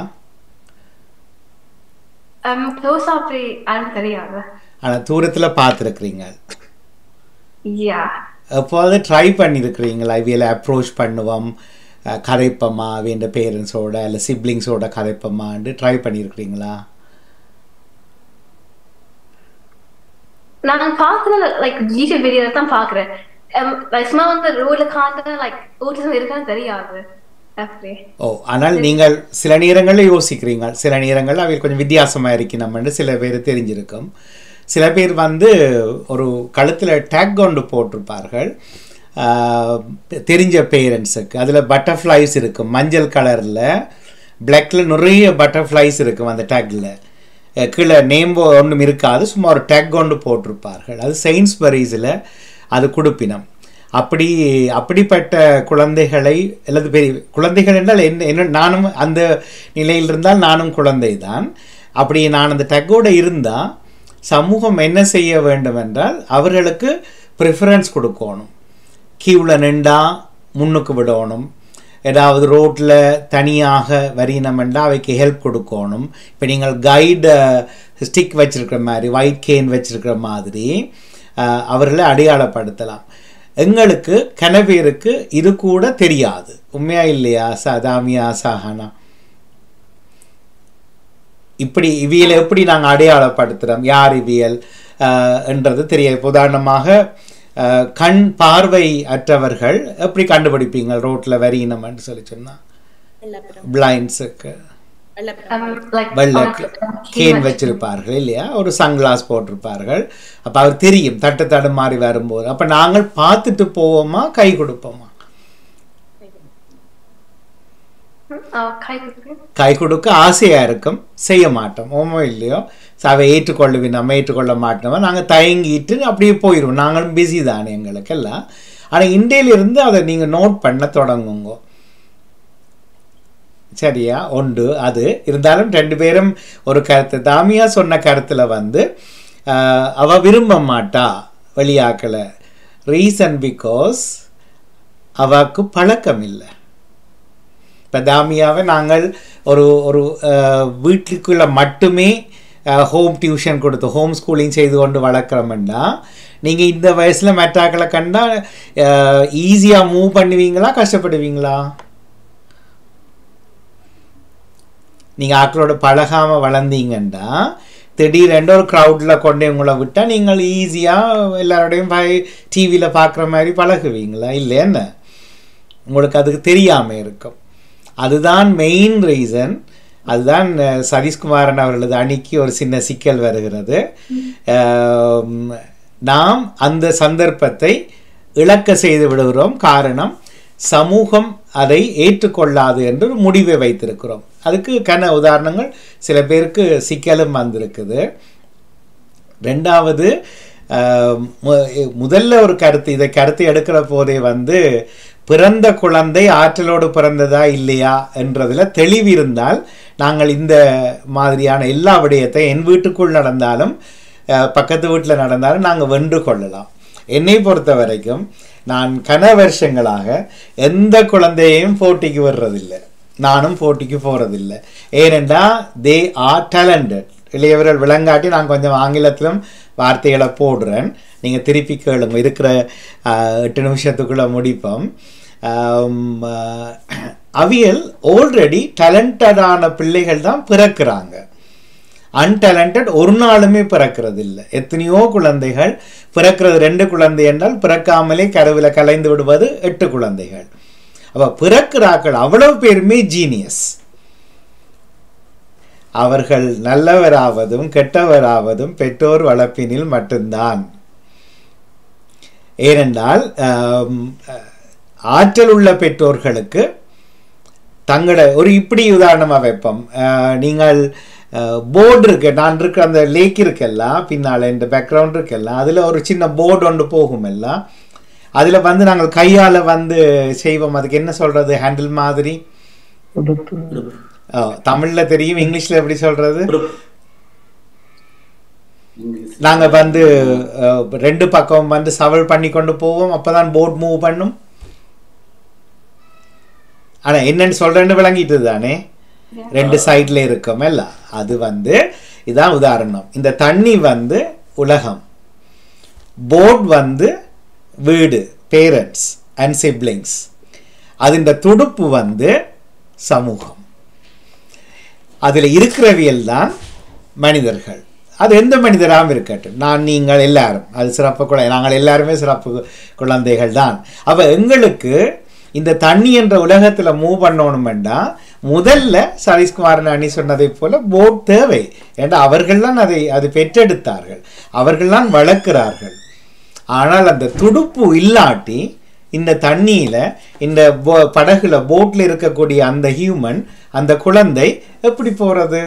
um க்ளோஸ் அப்படி எனக்கு தெரியாது ஆனால் தூரத்தில் பார்த்துருக்குறீங்க யா எப்போது ட்ரை பண்ணியிருக்கிறீங்களா இவையில அப்ரோச் பண்ணுவோம் அஹ், கதைப்போமா வேண்ட பேரண்ட்ஸோட இல்லை சிப்ளிங்ஸோட கதைப்போமான்னு ட்ரை பண்ணியிருக்கிறீங்களா நான் பாக்குறது லைக் யூடியூப் வீடியோல தான் பாக்குறேன் லைக் சும்மா வந்து ரோட்ல காட்டு லைக் ஓட்டிசம் இருக்கான்னு தெரியாது அப்படி ஓ ஆனால் நீங்கள் சில நேரங்களில் யோசிக்கிறீங்க சில நேரங்களில் அவை கொஞ்சம் வித்தியாசமாக இருக்கணும்னு சில பேர் தெரிஞ்சிருக்கும் சில பேர் வந்து ஒரு கழுத்தில் டேக் கொண்டு போட்டிருப்பார்கள் ஆஹ், தெரிஞ்ச பேரண்ட்ஸுக்கு அதில் பட்டர்ஃப்ளைஸ் இருக்கும் மஞ்சள் கலரில் பிளாக்ல நிறைய பட்டர்ஃப்ளைஸ் இருக்கும் அந்த டேக்கில் கீழே நேம் ஒன்றும் இருக்காது சும்மா ஒரு டேக் கொண்டு போட்டிருப்பார்கள் அது செயின்ஸ்பரிஸில் அது கொடுப்பினம் அப்படி அப்படிப்பட்ட குழந்தைகளை அல்லது பெரிய குழந்தைகள் என்றால் என்ன என்ன நானும் அந்த நிலையில் இருந்தால் நானும் குழந்தை தான் அப்படி நான் அந்த டக்கோட இருந்தால் சமூகம் என்ன செய்ய வேண்டும் என்றால் அவர்களுக்கு ப்ரிஃபரன்ஸ் கொடுக்கணும் கியூவில் நின்றா முன்னுக்கு விடணும் ஏதாவது ரோட்டில் தனியாக வரினமெண்டா அவைக்கு ஹெல்ப் கொடுக்கணும் இப்போ நீங்கள் கைடு ஸ்டிக் வச்சிருக்கிற மாதிரி ஒயிட் கேன் வச்சிருக்கிற மாதிரி அஹ், அவர்களை அடையாளப்படுத்தலாம் எங்களுக்கு கனவேருக்கு இது கூட தெரியாது உண்மையா இல்லையா சதாமியா சஹானா இப்படி இவியலை எப்படி நாங்கள் அடையாளப்படுத்துகிறோம் யார் இவியல் அஹ், என்றது தெரியாது இப்ப உதாரணமாக அஹ், கண் பார்வை அற்றவர்கள் எப்படி கண்டுபிடிப்பீங்க ரோட்டில் வரியினம்னு சொல்லி சொன்னா பிளைண்ட்ஸுக்கு Um, like வெள்ளை அவருக்கு கேன் வச்சிருப்பார்கள் இல்லையா ஒரு சன்கிளாஸ் போட்டிருப்பார்கள் அப்போ அவர் தெரியும் தட்டு தடு மாறி வரும்போது அப்போ நாங்கள் பார்த்துட்டு போவோமா கை கொடுப்போமா அஹ், கை கொடுப்பேன். கை கொடுக்க ஆசையாக இருக்கும் செய்ய மாட்டோம் ஓமோ இல்லையோ So, அவை ஏற்றுக்கொள்ளுவி நம்ம ஏற்றுக்கொள்ள மாட்டோம் நாங்கள் தயங்கிட்டு அப்படியே போயிடுவோம் நாங்களும் பிஸி தானே எங்களுக்கெல்லாம் ஆனால் இந்தியிலிருந்து அதை நீங்கள் நோட் பண்ண தொடங்குங்க சரியா ஒன்று அது இருந்தாலும் ரெண்டு பேரும் ஒரு கருத்து தாமியா சொன்ன கருத்தில் வந்து ஆஹ், அவ விரும்ப மாட்டா வெளியாக்கலை ரீசன் பிகாஸ் அவக்கு பழக்கம் இல்லை இப்போ தாமியாவை நாங்கள் ஒரு ஒரு அஹ், வீட்டுக்குள்ள மட்டுமே ஹோம் டியூஷன் கொடுத்து ஹோம் ஸ்கூலிங் செய்து கொண்டு வளர்க்குறோம்னா நீங்கள் இந்த வயசில் மெட்டாக்களை கண்டா ஈஸியாக மூவ் பண்ணுவீங்களா கஷ்டப்படுவீங்களா நீங்கள் ஆக்களோட பழகாமல் வளர்ந்தீங்கன்னா திடீரென்று ஒரு க்ரௌடில் கொண்டு உங்களை விட்டால் நீங்கள் ஈஸியாக எல்லாரோடையும் டிவியில் பார்க்குற மாதிரி பழகுவீங்களா இல்லை என்ன உங்களுக்கு அதுக்கு தெரியாமல் இருக்கும் அதுதான் மெயின் ரீசன் அதுதான் அஹ், சதீஷ்குமாரன் அவர்களது அணிக்கு ஒரு சின்ன சிக்கல் வருகிறது ஆம், நாம் அந்த சந்தர்ப்பத்தை இழக்க செய்து விடுகிறோம் காரணம் சமூகம் அதை ஏற்றுக்கொள்ளாது என்று ஒரு முடிவை வைத்திருக்கிறோம் அதுக்கு கன உதாரணங்கள் சில பேருக்கு சிக்கலும் வந்திருக்குது ரெண்டாவது ஆஹ், மு- முதல்ல ஒரு கருத்து இதை கருத்து எடுக்கிற போதே வந்து பிறந்த குழந்தை ஆற்றலோடு பிறந்ததா இல்லையா என்றதுல தெளிவு இருந்தால் நாங்கள் இந்த மாதிரியான எல்லா விடயத்தை என் வீட்டுக்குள் நடந்தாலும் ஆஹ், பக்கத்து வீட்டில் நடந்தாலும் நாங்கள் வென்று கொள்ளலாம் என்னை பொறுத்த வரைக்கும் நான் கன வருஷங்களாக எந்த குழந்தையையும் போட்டிக்கு வர்றதில்லை நானும் போட்டிக்கு போகிறதில்லை ஏனென்றா தே ஆர் டேலண்டட் இளையவர்கள் விளங்காட்டி நான் கொஞ்சம் ஆங்கிலத்திலும் வார்த்தைகளை போடுறேன் நீங்கள் திருப்பி கேளுங்க இருக்கிற ஆஹ், எட்டு நிமிஷத்துக்குள்ளே முடிப்போம் ஆம், ஆஹ், அவியல் ஆல்ரெடி டேலண்டடான பிள்ளைகள் தான் பிறக்கிறாங்க அன்டேலண்டட் ஒரு நாளுமே பிறக்கிறது இல்லை எத்தனையோ குழந்தைகள் பிறக்கிறது ரெண்டு குழந்தை என்றால் பிறக்காமலே கருவில் கலைந்து விடுவது எட்டு குழந்தைகள் அப்போ பிறக்கிறார்கள் அவ்வளவு பேருமே ஜீனியஸ் அவர்கள் நல்லவராவதும் கெட்டவராவதும் பெற்றோர் வளர்ப்பினில் மட்டும்தான் ஏனென்றால் ஆம், ஆற்றல் உள்ள பெற்றோர்களுக்கு தங்களோட ஒரு இப்படி உதாரணமாக வைப்போம் அஹ், நீங்கள் போர்டு இருக்கு நான் இருக்கிற அந்த லேக் இருக்கெல்லாம் பின்னால் இந்த பேக்ரவுண்ட் இருக்கெல்லாம் அதில் ஒரு சின்ன போர்டு ஒன்று போகும் எல்லாம் அதில் வந்து நாங்கள் கையால் வந்து செய்வோம் அதுக்கு என்ன சொல்கிறது ஹேண்டில் மாதிரி தமிழில் தெரியும் இங்கிலீஷில் எப்படி சொல்கிறது இங்கிலீஷ் நாங்கள் வந்து அஹ், ரெண்டு பக்கம் வந்து சவல் பண்ணி கொண்டு போவோம் அப்போ தான் போட் மூவ் பண்ணும் ஆனால் என்னன்னு சொல்கிறேன்னு விளங்கிட்டு தானே ரெண்டு சைடில் இருக்கும் எல்லாம் அது வந்து இதான் உதாரணம் இந்த தண்ணி வந்து உலகம் போட் வந்து வீடு பேரண்ட்ஸ் அண்ட் சிப்ளிங்ஸ் அது இந்த துடுப்பு வந்து சமூகம் அதில் இருக்கிறவியல் தான் மனிதர்கள் அது எந்த மனிதராகவும் இருக்கட்டும் நான் நீங்கள் எல்லாரும் அது சிறப்பு குழந்தை நாங்கள் எல்லாருமே சிறப்பு குழந்தைகள் தான் அப்போ எங்களுக்கு இந்த தண்ணி என்ற உலகத்தில் மூவ் பண்ணணுமெண்டா முதல்ல சதீஷ்குமாரன் அணி சொன்னதை போல போட் தேவை ஏன்னா அவர்கள் தான் அதை அது பெற்றெடுத்தார்கள் அவர்கள் தான் வளர்க்கிறார்கள் ஆனால் அந்த துடுப்பு இல்லாட்டி இந்த தண்ணியில இந்த போ- படகுல போட்ல இருக்கக்கூடிய அந்த ஹியூமன் அந்த குழந்தை எப்படி போறது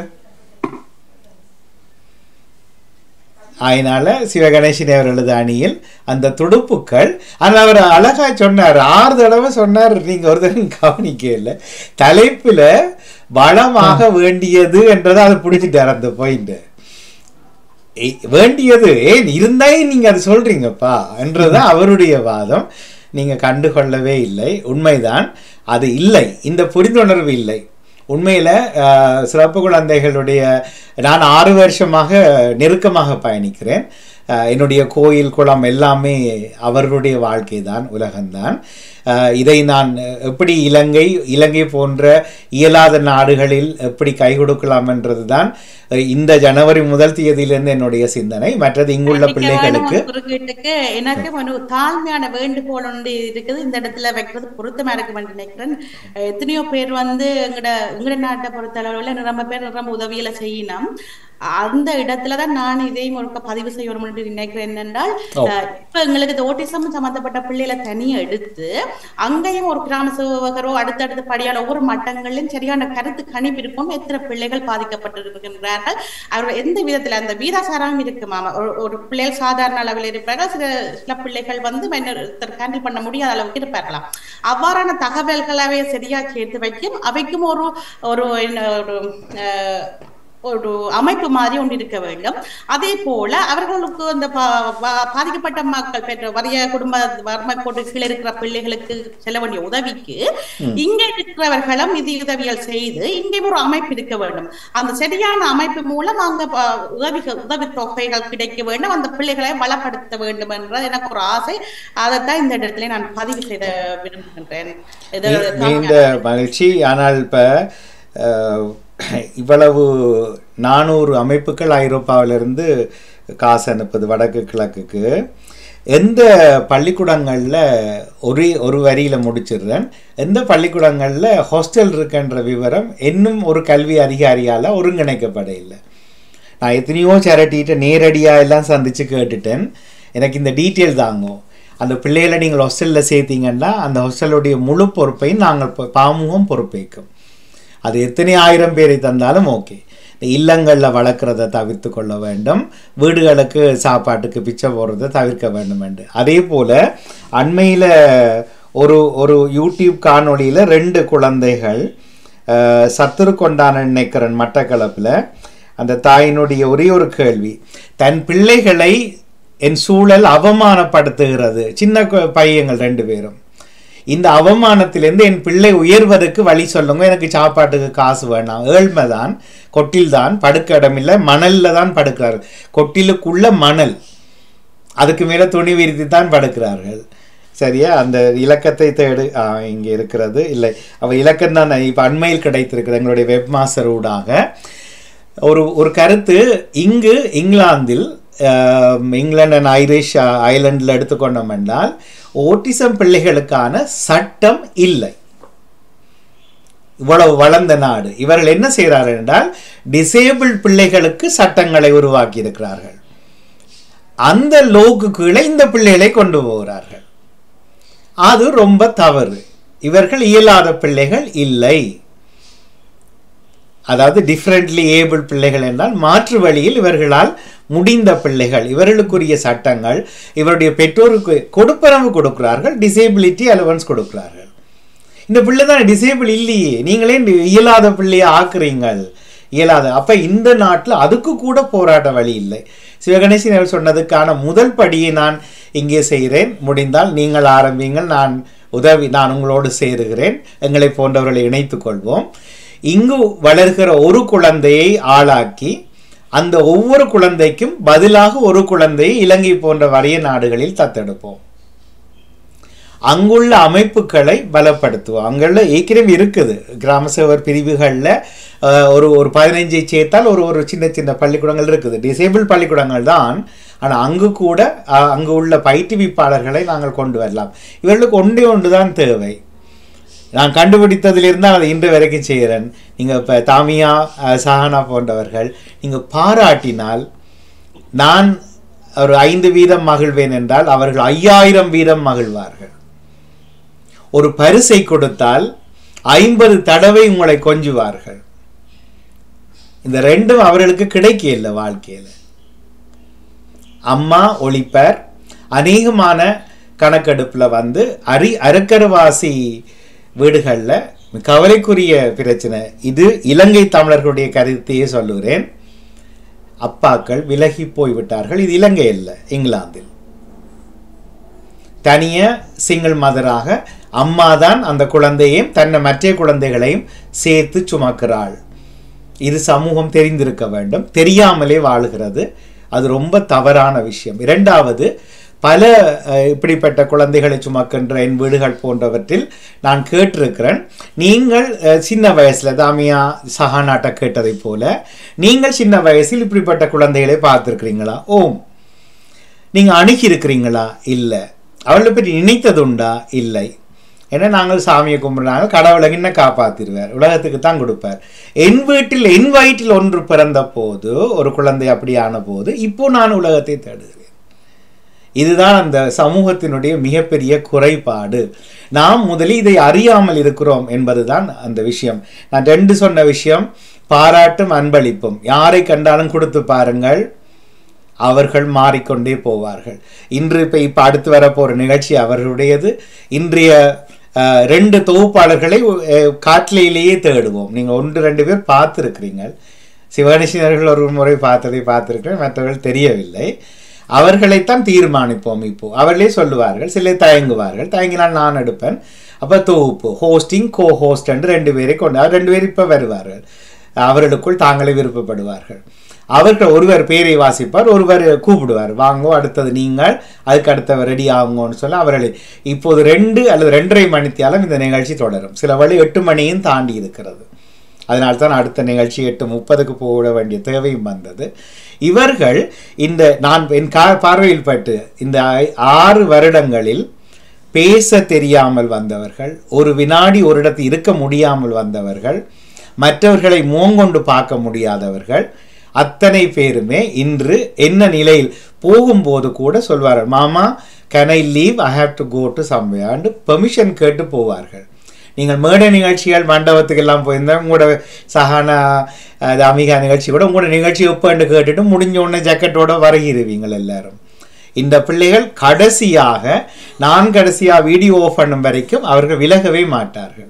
அதனால சிவகணேசன் அவர்களது அணியில் அந்த துடுப்புக்கள் ஆனால் அவர் அழகா சொன்னார் ஆறு தடவை சொன்னார் நீங்க ஒரு தடவை கவனிக்க இல்லை தலைப்புல வளமாக வேண்டியது என்றதை அதை பிடிச்சிட்டார் அந்த பாயிண்ட் ஏய், வேண்டியது ஏன் இருந்தா நீங்க அது சொல்றீங்கப்பா என்றதுதான் அவருடைய வாதம் நீங்க கண்டுகொள்ளவே இல்லை உண்மைதான் அது இல்லை இந்த புரிந்துணர்வு இல்லை உண்மையில அஹ், சிறப்பு குழந்தைகளுடைய நான் ஆறு வருஷமாக நெருக்கமாக பயணிக்கிறேன் அஹ், என்னுடைய கோயில் குளம் எல்லாமே அவர்களுடைய வாழ்க்கை தான் உலகம்தான் அஹ், இதை நான் எப்படி இலங்கை இலங்கை போன்ற இயலாத நாடுகளில் எப்படி கை கொடுக்கலாம் என்றதுதான் அஹ், இந்த ஜனவரி முதல் தேதியிலிருந்து என்னுடைய சிந்தனை மற்றது இங்குள்ள பிள்ளைகளுக்கு குறுக்கீட்டுக்கு எனக்கு ஒரு தாழ்மையான வேண்டுகோள் ஒன்று இருக்குது இந்த இடத்துல வைக்கிறது பொருத்தமா இருக்குமென்னு நினைக்கிறேன் அஹ் எத்தனையோ பேர் வந்து எங்கட எங்கட நாட்டை பொறுத்த அளவுல நிரம்ப பேர் நிரம்ப உதவியில செய்யணும் அந்த இடத்துல தான் நான் இதையும் ஒரு பதிவு செய்யணும் என்று நினைக்கிறேன் என்னென்றால் அஹ் இப்ப எங்களுக்கு இந்த ஓட்டிசம் சம்பந்தப்பட்ட பிள்ளைகளை தனியா எடுத்து அங்கேயும் ஒரு கிராம சேவகரோ அடுத்தடுத்த படியான ஒவ்வொரு மட்டங்களிலும் சரியான கருத்து கணிப்பு இருக்கும் எத்தனை பிள்ளைகள் பாதிக்கப்பட்டிருக்கின்றார்கள் அவர்கள் எந்த விதத்துல அந்த வீதாசாரம் இருக்குமாமா ஒரு ஒரு பிள்ளைகள் சாதாரண அளவில் இருப்பார்கள் சில சில பிள்ளைகள் வந்து ஹேண்டில் பண்ண முடியாத அளவுக்கு இருப்பார்களாம் அவ்வாறான தகவல்களாவே சரியா சேர்த்து வைக்கும் அவைக்கும் ஒரு ஒரு என்ன, ஒரு அஹ், ஒரு அமைப்பு மாதிரி ஒன்று இருக்க வேண்டும் அதே போல அவர்களுக்கு அந்த பா- பா- பாதிக்கப்பட்ட மக்கள் பெற்ற வறிய குடும்ப வறுமை கோட்டு கீழே இருக்கிற பிள்ளைகளுக்கு செல்ல வேண்டிய உதவிக்கு இங்கே இருக்கிறவர்களும் நிதி உதவிகள் செய்து இங்கே ஒரு அமைப்பு இருக்க வேண்டும் அந்த சரியான அமைப்பு மூலம் அங்க ப- உதவிகள் உதவி தொகைகள் கிடைக்க வேண்டும் அந்த பிள்ளைகளை வளப்படுத்த வேண்டும் என்ற எனக்கு ஒரு ஆசை அதைத்தான் இந்த இடத்துல நான் பதிவு செய்த விரும்புகின்றேன் இது நீ- நீண்ட மகிழ்ச்சி ஆனால் இப்போ இவ்வளவு நானூறு அமைப்புகள் ஐரோப்பாவிலிருந்து காசு அனுப்புது வடக்கு கிழக்குக்கு எந்த பள்ளிக்கூடங்களில் ஒரு ஒரு வரியில் முடிச்சிடுறேன் எந்த பள்ளிக்கூடங்களில் ஹாஸ்டல் இருக்குன்ற விவரம் இன்னும் ஒரு கல்வி அதிகாரியால் ஒருங்கிணைக்கப்பட இல்லை நான் எத்தனையோ சேரட்டிகிட்ட நேரடியாக எல்லாம் சந்தித்து கேட்டுட்டேன் எனக்கு இந்த டீட்டெயில் தாங்கும் அந்த பிள்ளைகளை நீங்கள் ஹாஸ்டலில் சேர்த்தீங்கன்னா அந்த ஹாஸ்டலுடைய முழு பொறுப்பையும் நாங்கள் பொ- பாமுகம் பொறுப்பேற்கும் அது எத்தனை ஆயிரம் பேரை தந்தாலும் ஓகே இந்த இல்லங்களில் வளர்க்குறத தவிர்த்து கொள்ள வேண்டும் வீடுகளுக்கு சாப்பாட்டுக்கு பிச்சை போடுறதை தவிர்க்க வேண்டும் என்று அதே போல் அண்மையில் ஒரு ஒரு யூடியூப் காணொளியில் ரெண்டு குழந்தைகள் அஹ், சத்துரு கொண்டான நினைக்கிறேன் மட்டக்களப்பில் அந்த தாயினுடைய ஒரே ஒரு கேள்வி தன் பிள்ளைகளை என் சூழல் அவமானப்படுத்துகிறது சின்ன கு- பையங்கள் ரெண்டு பேரும் இந்த அவமானத்திலிருந்து என் பிள்ளை உயர்வதற்கு வழி சொல்லுங்க எனக்கு சாப்பாட்டுக்கு காசு வேணாம் ஏழ்மை தான் கொட்டில் தான் படுக்க இடமில்லை மணல்ல தான் படுக்கிறார்கள் கொட்டிலுக்குள்ள மணல் அதுக்கு மேலே துணி விரித்து தான் படுக்கிறார்கள் சரியா அந்த இலக்கத்தை தேடு ஆ, இங்கே இருக்கிறது இல்லை அவ இலக்கம் தான் இப்போ அண்மையில் கிடைத்திருக்கிறது எங்களுடைய வெப் மாஸ்டர் ஊடாக ஒரு ஒரு கருத்து இங்கு இங்கிலாந்தில் ஆஹ், இங்கிலாந்து அண்ட் ஐரிஷ் ஐலண்டில் எடுத்துக்கொண்டோம் என்றால் ஓட்டிசம் பிள்ளைகளுக்கான சட்டம் இல்லை இவ்வளவு வளர்ந்த நாடு இவர்கள் என்ன செய்கிறார்கள் என்றால் டிசேபிள் பிள்ளைகளுக்கு சட்டங்களை உருவாக்கி இருக்கிறார்கள் அந்த லோக்கு கீழே இந்த பிள்ளைகளை கொண்டு போகிறார்கள் அது ரொம்ப தவறு இவர்கள் இயலாத பிள்ளைகள் இல்லை அதாவது டிஃப்ரெண்ட்லி ஏபிள் பிள்ளைகள் என்றால் மாற்று வழியில் இவர்களால் முடிந்த பிள்ளைகள் இவர்களுக்குரிய சட்டங்கள் இவருடைய பெற்றோருக்கு கொடுப்பனவு கொடுக்கிறார்கள் டிசேபிலிட்டி அலவன்ஸ் கொடுக்கிறார்கள் இந்த பிள்ளை தான் டிசேபிள் இல்லையே நீங்களே இந்த இயலாத பிள்ளையை ஆக்குறீங்கள் இயலாத அப்ப இந்த நாட்டில் அதுக்கு கூட போராட்ட வழி இல்லை சிவகணேசன் அவர் சொன்னதுக்கான முதல் படியை நான் இங்கே செய்கிறேன் முடிந்தால் நீங்கள் ஆரம்பிங்கள் நான் உதவி நான் உங்களோடு சேருகிறேன் எங்களை போன்றவர்களை இணைத்துக் கொள்வோம் இங்கு வளர்கிற ஒரு குழந்தையை ஆளாக்கி அந்த ஒவ்வொரு குழந்தைக்கும் பதிலாக ஒரு குழந்தையை இலங்கை போன்ற வறிய நாடுகளில் தத்தெடுப்போம் அங்குள்ள அமைப்புகளை பலப்படுத்துவோம் அங்குள்ள ஏற்கனவே இருக்குது கிராம சேவர் பிரிவுகளில் ஒரு ஒரு பதினைஞ்சை சேர்த்தால் ஒரு ஒரு சின்ன சின்ன பள்ளிக்கூடங்கள் இருக்குது டிசேபிள் பள்ளிக்கூடங்கள் தான் ஆனால் அங்கு கூட அஹ், அங்கு உள்ள பயிற்றுவிப்பாளர்களை நாங்கள் கொண்டு வரலாம் இவர்களுக்கு ஒன்றே ஒன்று தான் தேவை நான் கண்டுபிடித்ததிலிருந்து அதை இன்று வரைக்கும் செய்கிறேன் நீங்கள் இப்போ தாமியா அஹ், சஹானா போன்றவர்கள் நீங்கள் பாராட்டினால் நான் ஒரு ஐந்து வீதம் மகிழ்வேன் என்றால் அவர்கள் ஐயாயிரம் வீதம் மகிழ்வார்கள் ஒரு பரிசை கொடுத்தால் ஐம்பது தடவை உங்களை கொஞ்சுவார்கள் இந்த ரெண்டும் அவர்களுக்கு கிடைக்கல வாழ்க்கையில் அம்மா ஒளிப்பர் அநேகமான கணக்கெடுப்பில் வந்து அரி அருக்கரவாசி வீடுகளில் கவலைக்குரிய பிரச்சனை இது இலங்கை தமிழர்களுடைய கருத்தையே சொல்லுகிறேன் அப்பாக்கள் விலகி போய்விட்டார்கள் இது இலங்கை அல்ல இங்கிலாந்தில் தனிய சிங்கிள் மதராக அம்மா தான் அந்த குழந்தையையும் தன்னை மற்ற குழந்தைகளையும் சேர்த்து சுமக்கிறாள் இது சமூகம் தெரிந்திருக்க வேண்டும் தெரியாமலே வாழுகிறது அது ரொம்ப தவறான விஷயம் இரண்டாவது பல அஹ், இப்படிப்பட்ட குழந்தைகளை சுமக்கின்ற என் வீடுகள் போன்றவற்றில் நான் கேட்டிருக்கிறேன் நீங்கள் அஹ், சின்ன வயசுல தாமியா சஹானாட்ட கேட்டதைப் போல நீங்கள் சின்ன வயசில் இப்படிப்பட்ட குழந்தைகளை பார்த்துருக்கிறீங்களா ஓம் நீங்க அணுகி இருக்கிறீங்களா இல்லை அவளை பற்றி நினைத்ததுண்டா இல்லை ஏன்னா நாங்கள் சாமியை கும்பிடுறாங்க கடவுளை என்ன காப்பாத்திடுவார் உலகத்துக்கு தான் கொடுப்பார் என் வீட்டில் என் வயிற்றில் ஒன்று பிறந்த போது ஒரு குழந்தை அப்படியான போது இப்போ நான் உலகத்தை தேடுகிறேன் இதுதான் அந்த சமூகத்தினுடைய மிகப்பெரிய குறைபாடு நாம் முதலில் இதை அறியாமல் இருக்கிறோம் என்பதுதான் அந்த விஷயம் நான் ரெண்டு சொன்ன விஷயம் பாராட்டும் அன்பளிப்பும் யாரை கண்டாலும் கொடுத்து பாருங்கள் அவர்கள் மாறிக்கொண்டே போவார்கள் இன்று இப்போ இப்போ அடுத்து வரப்போகிற நிகழ்ச்சி அவர்களுடையது இன்றைய அஹ், ரெண்டு தொகுப்பாளர்களை அஹ், காட்டிலேயே தேடுவோம் நீங்கள் ஒன்று ரெண்டு பேர் பார்த்துருக்கிறீங்க சிவகணேசனர்கள் ஒரு முறை பார்த்ததை பார்த்துருக்கிறேன் மற்றவர்கள் தெரியவில்லை அவர்களைத்தான் தீர்மானிப்போம் இப்போ அவர்களே சொல்லுவார்கள் சிலர் தயங்குவார்கள் தயங்கினால் நான் எடுப்பேன் அப்போ தொகுப்பு ஹோஸ்டிங் கோ ஹோஸ்ட் என்று ரெண்டு பேரை கொண்டு அவர் ரெண்டு பேர் இப்போ வருவார்கள் அவர்களுக்குள் தாங்களே விருப்பப்படுவார்கள் அவர்கள் ஒருவர் பேரை வாசிப்பார் ஒருவர் கூப்பிடுவார் வாங்கோ அடுத்தது நீங்கள் அதுக்கு அடுத்தவர் ரெடி ஆகுங்கன்னு சொல்ல அவர்களை இப்போது ரெண்டு அல்லது ரெண்டரை மணித்தியாலும் இந்த நிகழ்ச்சி தொடரும் சில வழி எட்டு மணியும் தாண்டி இருக்கிறது அதனால தான் அடுத்த நிகழ்ச்சி எட்டு முப்பதுக்கு போட வேண்டிய தேவையும் வந்தது இவர்கள் இந்த நான் என் கா பார்வையில் பட்டு இந்த ஐ- ஆறு வருடங்களில் பேச தெரியாமல் வந்தவர்கள் ஒரு வினாடி ஒரு இடத்தில் இருக்க முடியாமல் வந்தவர்கள் மற்றவர்களை மோங்கொண்டு பார்க்க முடியாதவர்கள் அத்தனை பேருமே இன்று என்ன நிலையில் போகும்போது கூட சொல்வார்கள் மாமா can I leave I have to go to somewhere permission கேட்டு போவார்கள் நீங்கள் மேடை நிகழ்ச்சிகள் மண்டபத்துக்கு எல்லாம் போயிருந்தா உங்களோட சகான அஹ், அமிகா நிகழ்ச்சி கூட உங்களோட நிகழ்ச்சி எப்போன்னு கேட்டுட்டு முடிஞ்ச உடனே ஜக்கெட்டோட வருகிறவீங்கள் எல்லாரும் இந்த பிள்ளைகள் கடைசியாக நான் கடைசியாக வீடியோ ஆஃப் பண்ணும் வரைக்கும் அவர்கள் விலகவே மாட்டார்கள்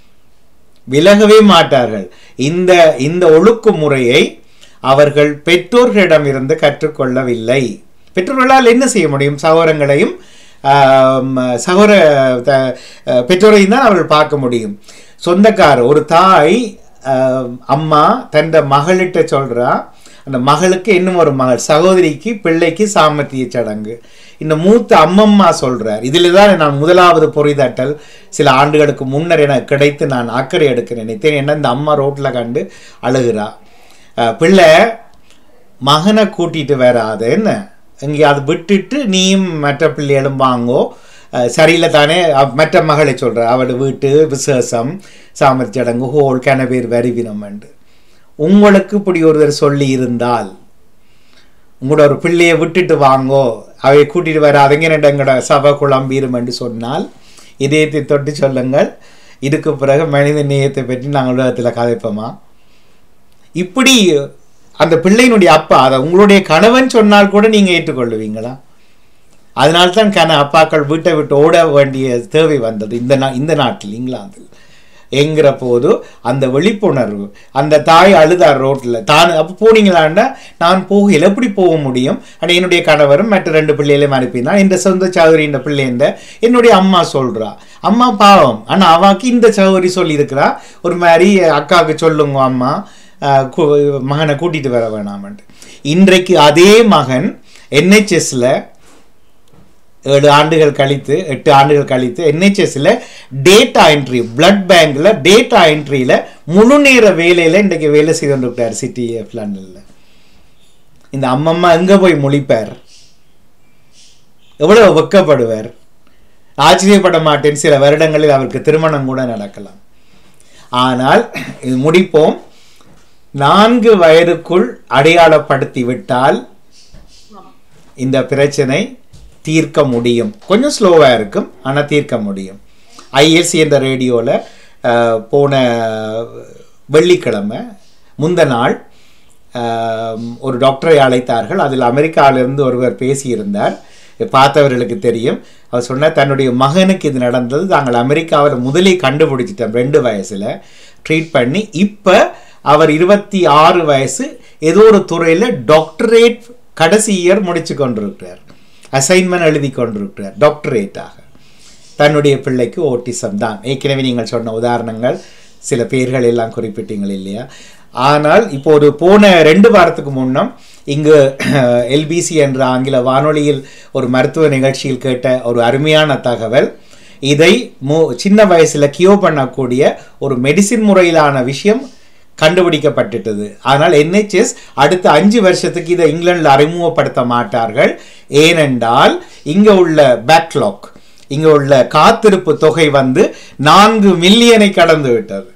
விலகவே மாட்டார்கள் இந்த இந்த ஒழுக்குமுறையை அவர்கள் பெற்றோர்களிடமிருந்து கற்றுக்கொள்ளவில்லை பெற்றோர்களால் என்ன செய்ய முடியும் சகோதரங்களையும் ஆம், சகோதர த- பெற்றோரையும் தான் அவர்கள் பார்க்க முடியும் சொந்தக்கார ஒரு தாய் ஆம், அம்மா தன் மகளிட்ட சொல்றா அந்த மகளுக்கு இன்னும் ஒரு மகள் சகோதரிக்கு பிள்ளைக்கு சாமர்த்திய சடங்கு இந்த மூத்த அம்மம்மா சொல்றார் இதில் தான் நான் முதலாவது பொறிதட்டல் சில ஆண்டுகளுக்கு முன்னர் எனக்கு கிடைத்து நான் அக்கறை எடுக்க நினைத்தேன் என்ன இந்த அம்மா ரோட்ல கண்டு அழுகிறா அஹ், பிள்ளை மகனை கூட்டிட்டு வராத என்ன எங்கேயாவது விட்டுட்டு நீயும் மற்ற பிள்ளைகளும் வாங்கோ அஹ், சரியில்லை தானே அவ்- மற்ற மகளை சொல்ற அவள் வீட்டு விசேஷம் சாமர்த்திய சடங்கு ஹோல் கனவேர் வருவினம் என்று உங்களுக்கு இப்படி ஒருத்தர் சொல்லி இருந்தால் உங்களோட ஒரு பிள்ளையை விட்டுட்டு வாங்கோ அவை கூட்டிட்டு வராதீங்க ரெண்டு எங்களோட சபை குழம்பீரும் என்று சொன்னால் இதயத்தை தொட்டு சொல்லுங்கள் இதுக்கு பிறகு மனித நேயத்தை பற்றி நாங்கள் உலகத்தில் கதைப்போமா இப்படி அந்த பிள்ளையினுடைய அப்பா அதை உங்களுடைய கணவன் சொன்னால் கூட நீங்க ஏற்றுக்கொள்ளுவீங்களா அதனால்தான் கன அப்பாக்கள் வீட்டை விட்டு ஓட வேண்டிய தேவை வந்தது இந்த நா இந்த நாட்டில் இங்கிலாந்தில் என்கிற போது அந்த விழிப்புணர்வு அந்த தாய் அழுதார் ரோட்டில் தான் அப்போ போனீங்களான்னா நான் போகல எப்படி போக முடியும் ஆனால் என்னுடைய கணவரும் மற்ற ரெண்டு பிள்ளைகளையும் அனுப்பினான் இந்த சொந்த சௌகரி இந்த பிள்ளைன்ற என்னுடைய அம்மா சொல்றா அம்மா பாவம் ஆனால் அவாக்கு இந்த சௌகரி சொல்லியிருக்கிறா ஒரு மாதிரி அக்காவுக்கு சொல்லுங்க அம்மா ஆஹ் கு- மகனை கூட்டிட்டு வர வேணாமன்ட்டு இன்றைக்கு அதே மகன் என்ஹெச்எஸ்ல ஏழு ஆண்டுகள் கழித்து எட்டு ஆண்டுகள் கழித்து என்ஹெச்எஸ்ல டேட்டா என்ட்ரி பிளட் பேங்க்ல டேட்டா என்ட்ரியில முழு நேர வேலையில இன்றைக்கு வேலை செய்து கொண்டிருக்கிறார் சிட்டி லண்டன்ல இந்த அம்மம்மா எங்க போய் முழிப்பார் எவ்வளவு வெக்கப்படுவார் ஆச்சரியப்பட மாட்டேன் சில வருடங்களில் அவருக்கு திருமணம் கூட நடக்கலாம் ஆனால் இது முடிப்போம் நான்கு வயதுக்குள் அடையாளப்படுத்தி விட்டால் இந்த பிரச்சனை தீர்க்க முடியும் கொஞ்சம் ஸ்லோவாக இருக்கும் ஆனால் தீர்க்க முடியும் ஐஎஸ்சி என்ற ரேடியோவில் போன வெள்ளிக்கிழமை முந்த நாள் ஆஹ், ஒரு டாக்டரை அழைத்தார்கள் அதில் அமெரிக்காவிலிருந்து ஒருவர் பேசியிருந்தார் பார்த்தவர்களுக்கு தெரியும் அவர் சொன்னார் தன்னுடைய மகனுக்கு இது நடந்தது தாங்கள் அமெரிக்காவில் முதலே கண்டுபிடிச்சிட்டோம் ரெண்டு வயசில் ட்ரீட் பண்ணி இப்போ அவர் இருபத்தி ஆறு வயசு ஏதோ ஒரு துறையில் டாக்டரேட் கடைசி இயர் முடிச்சு கொண்டிருக்கிறார் அசைன்மெண்ட் எழுதி கொண்டிருக்கிறார் டாக்டரேட்டாக தன்னுடைய பிள்ளைக்கு ஓட்டிசம் தான் ஏற்கனவே நீங்கள் சொன்ன உதாரணங்கள் சில பேர்கள் எல்லாம் குறிப்பிட்டீங்கள் இல்லையா ஆனால் இப்போ ஒரு போன ரெண்டு வாரத்துக்கு முன்னம் இங்கு எல்பிசி என்ற ஆங்கில வானொலியில் ஒரு மருத்துவ நிகழ்ச்சியில் கேட்ட ஒரு அருமையான தகவல் இதை மு சின்ன வயசில் கியோ பண்ணக்கூடிய ஒரு மெடிசின் முறையிலான விஷயம் கண்டுபிடிக்கப்பட்டுட்டது ஆனால் என்ஹெச்எஸ் அடுத்த அஞ்சு வருஷத்துக்கு இதை இங்கிலாந்தில் அறிமுகப்படுத்த மாட்டார்கள் ஏனென்றால் இங்கே உள்ள பேக்லாக் இங்கே உள்ள காத்திருப்பு தொகை வந்து நான்கு மில்லியனை கடந்து விட்டது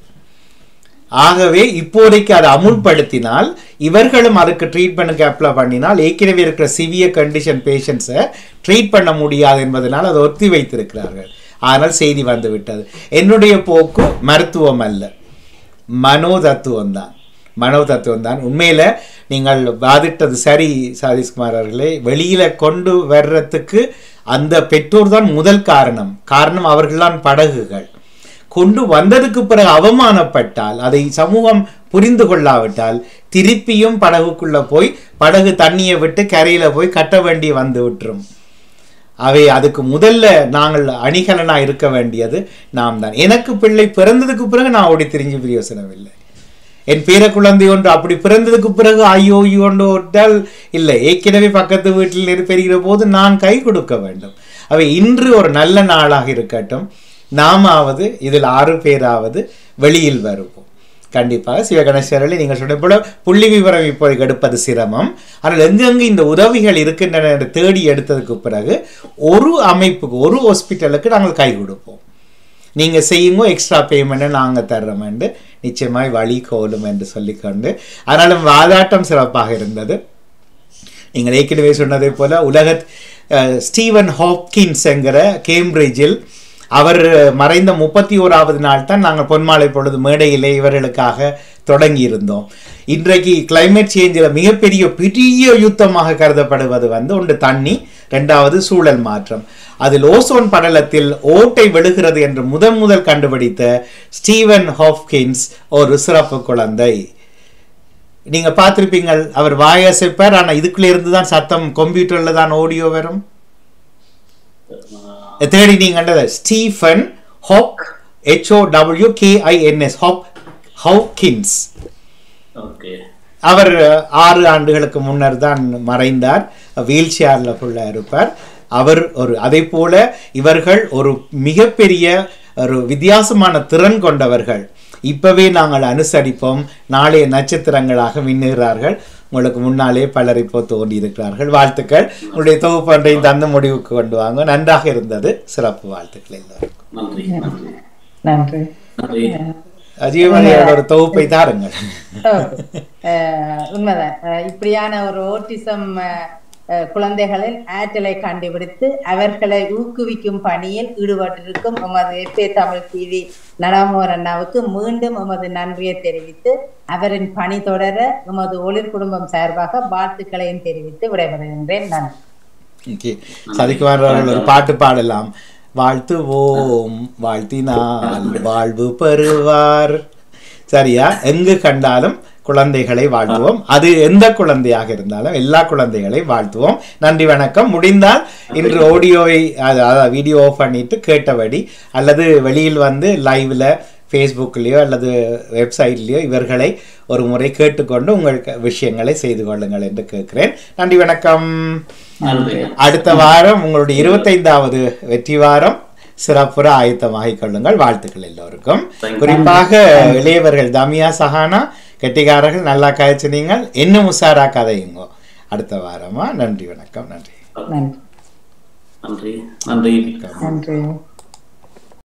ஆகவே இப்போதைக்கு அதை அமுல்படுத்தினால் இவர்களும் அதுக்கு ட்ரீட்மெண்ட்டுக்கு அப்ளை பண்ணினால் ஏற்கனவே இருக்கிற சிவியர் கண்டிஷன் பேஷண்ட்ஸை ட்ரீட் பண்ண முடியாது என்பதனால் அதை ஒத்தி வைத்திருக்கிறார்கள் ஆனால் செய்தி வந்து விட்டது என்னுடைய போக்கு மருத்துவம் அல்ல மனோதத்துவம் தான் மனோதத்துவம் தான் உண்மையில் நீங்கள் வாதிட்டது சரி சதீஷ்குமார் அவர்களே வெளியில் கொண்டு வர்றதுக்கு அந்த பெற்றோர் தான் முதல் காரணம் காரணம் அவர்கள்தான் படகுகள் கொண்டு வந்ததுக்கு பிறகு அவமானப்பட்டால் அதை சமூகம் புரிந்து கொள்ளாவிட்டால் திருப்பியும் படகுக்குள்ள போய் படகு தண்ணியை விட்டு கரையில போய் கட்ட வேண்டி வந்து விட்டுரும் அவை அதுக்கு முதல்ல நாங்கள் அணிகலனா இருக்க வேண்டியது நாம் தான் எனக்கு பிள்ளை பிறந்ததுக்கு பிறகு நான் ஓடி திரிஞ்சு பிரயோசனம் இல்லை என் பேர குழந்தை ஒன்று அப்படி பிறந்ததுக்கு பிறகு ஐயோ ஒன்று விட்டால் இல்லை ஏற்கனவே பக்கத்து வீட்டில் இரு- பெறுகிற போது நான் கை கொடுக்க வேண்டும் அவை இன்று ஒரு நல்ல நாளாக இருக்கட்டும் நாமாவது இதில் ஆறு பேராவது வெளியில் வருவோம் கண்டிப்பாக சிவகணேஸ்வரர்களை நீங்கள் சொன்ன போல புள்ளி விவரம் இப்போதைக்கு எடுப்பது சிரமம் ஆனால் எங்கெங்கு இந்த உதவிகள் இருக்கின்றன என்று தேடி எடுத்ததுக்கு பிறகு ஒரு அமைப்புக்கு ஒரு ஹாஸ்பிட்டலுக்கு நாங்கள் கை கொடுப்போம் நீங்கள் செய்யுங்க எக்ஸ்ட்ரா பேமெண்ட்டை நாங்கள் தர்றோமென்று நிச்சயமாய் வழி கோலும் என்று சொல்லிக்கொண்டு ஆனாலும் வாதாட்டம் சிறப்பாக இருந்தது நீங்கள் ஏற்கனவே சொன்னதை போல உலக அஹ், ஸ்டீவன் ஹாப்கின்ஸ் என்கிற கேம்பிரிட்ஜில் அவர் மறைந்த முப்பத்தி ஓராவது நாள் தான் நாங்கள் பொன்மாலை பொழுது மேடையிலே இவர்களுக்காக தொடங்கி இருந்தோம் இன்றைக்கு கிளைமேட் சேஞ்சில் மிகப்பெரிய பெரிய யுத்தமாக கருதப்படுவது வந்து ஒன்று தண்ணி ரெண்டாவது சூழல் மாற்றம் அதில் ஓசோன் படலத்தில் ஓட்டை விழுகிறது என்று முதன் முதல் கண்டுபிடித்த ஸ்டீவன் ஹாப்கின்ஸ் ஒரு சிறப்பு குழந்தை நீங்க பார்த்திருப்பீங்கள் அவர் வாயசைப்பார் ஆனா இதுக்குள்ள இருந்து தான் சத்தம் கம்ப்யூட்டர்ல தான் ஆடியோ வரும் தேடி நீங்க ஸ்டீஃபன் ஹாப் ஹெச்ஓ டபிள்யூ கேஐஎன்எஸ் ஹாப் ஹவுக்கின்ஸ் ஓகே அவர் ஆறு ஆண்டுகளுக்கு முன்னர் தான் மறைந்தார் வீல் சேரில் ஃபுல்லாக இருப்பார் அவர் ஒரு அதே போல இவர்கள் ஒரு மிகப்பெரிய ஒரு வித்தியாசமான திறன் கொண்டவர்கள் இப்பவே நாங்கள் அனுசரிப்போம் நாளைய நட்சத்திரங்களாக மின்னுகிறார்கள் உங்களுக்கு முன்னாலே பலர் இப்போ தோன்றி இருக்கிறார்கள் வாழ்த்துக்கள் உங்களுடைய தொகுப்பொன்றையும் தந்து முடிவுக்கு கொண்டு வாங்க நன்றாக இருந்தது சிறப்பு வாழ்த்துக்கள் எல்லோருக்கும் நன்றி நன்றி நன்றி நன்றி அஜீவமணியோட ஒரு தொகுப்பை தாருங்கள் அஹ் உண்மைதான் அஹ் இப்படியான ஒரு ஓட்டிசம் குழந்தைகளில் ஆற்றலை கண்டுபிடித்து அவர்களை ஊக்குவிக்கும் பணியில் ஈடுபட்டிருக்கும் எமது எப்பே தமிழ் டிவி நடாமோகன் அண்ணாவுக்கு மீண்டும் எமது நன்றியை தெரிவித்து அவரின் பணி தொடர எமது ஒளிர் குடும்பம் சார்பாக வாழ்த்துக்களையும் தெரிவித்து விடைபெறுகின்றேன் நன்றி ஓகே சதிக்குமார் அவர்கள் ஒரு பாட்டு பாடலாம் வாழ்த்துவோம் வாழ்த்தினால் வாழ்வு பெறுவார் சரியா எங்கு கண்டாலும் குழந்தைகளை வாழ்த்துவோம் அது எந்த குழந்தையாக இருந்தாலும் எல்லா குழந்தைகளையும் வாழ்த்துவோம் நன்றி வணக்கம் முடிந்தால் இன்று ஆடியோவை அதாவது வீடியோ ஆஃப் பண்ணிட்டு கேட்டபடி அல்லது வெளியில் வந்து லைவ்ல ஃபேஸ்புக்லேயோ அல்லது வெப்சைட்லேயோ இவர்களை ஒரு முறை கேட்டுக்கொண்டு உங்கள் க- விஷயங்களை செய்து கொள்ளுங்கள் என்று கேட்கிறேன் நன்றி வணக்கம் நன்றி அடுத்த வாரம் உங்களுடைய இருபத்தைந்தாவது வெற்றி வாரம் சிறப்புற ஆயத்தமாகிக் கொள்ளுங்கள் வாழ்த்துக்கள் எல்லோருக்கும் Thank you. குறிப்பாக இளையவர்கள் தமியா சஹானா கெட்டிக்காரர்கள் நல்லா காய்ச்சினீங்கள் இன்னும் உஷாரா கதையுங்கோ அடுத்த வாரமா நன்றி வணக்கம் நன்றி நன்றி நன்றி நன்றி நன்றி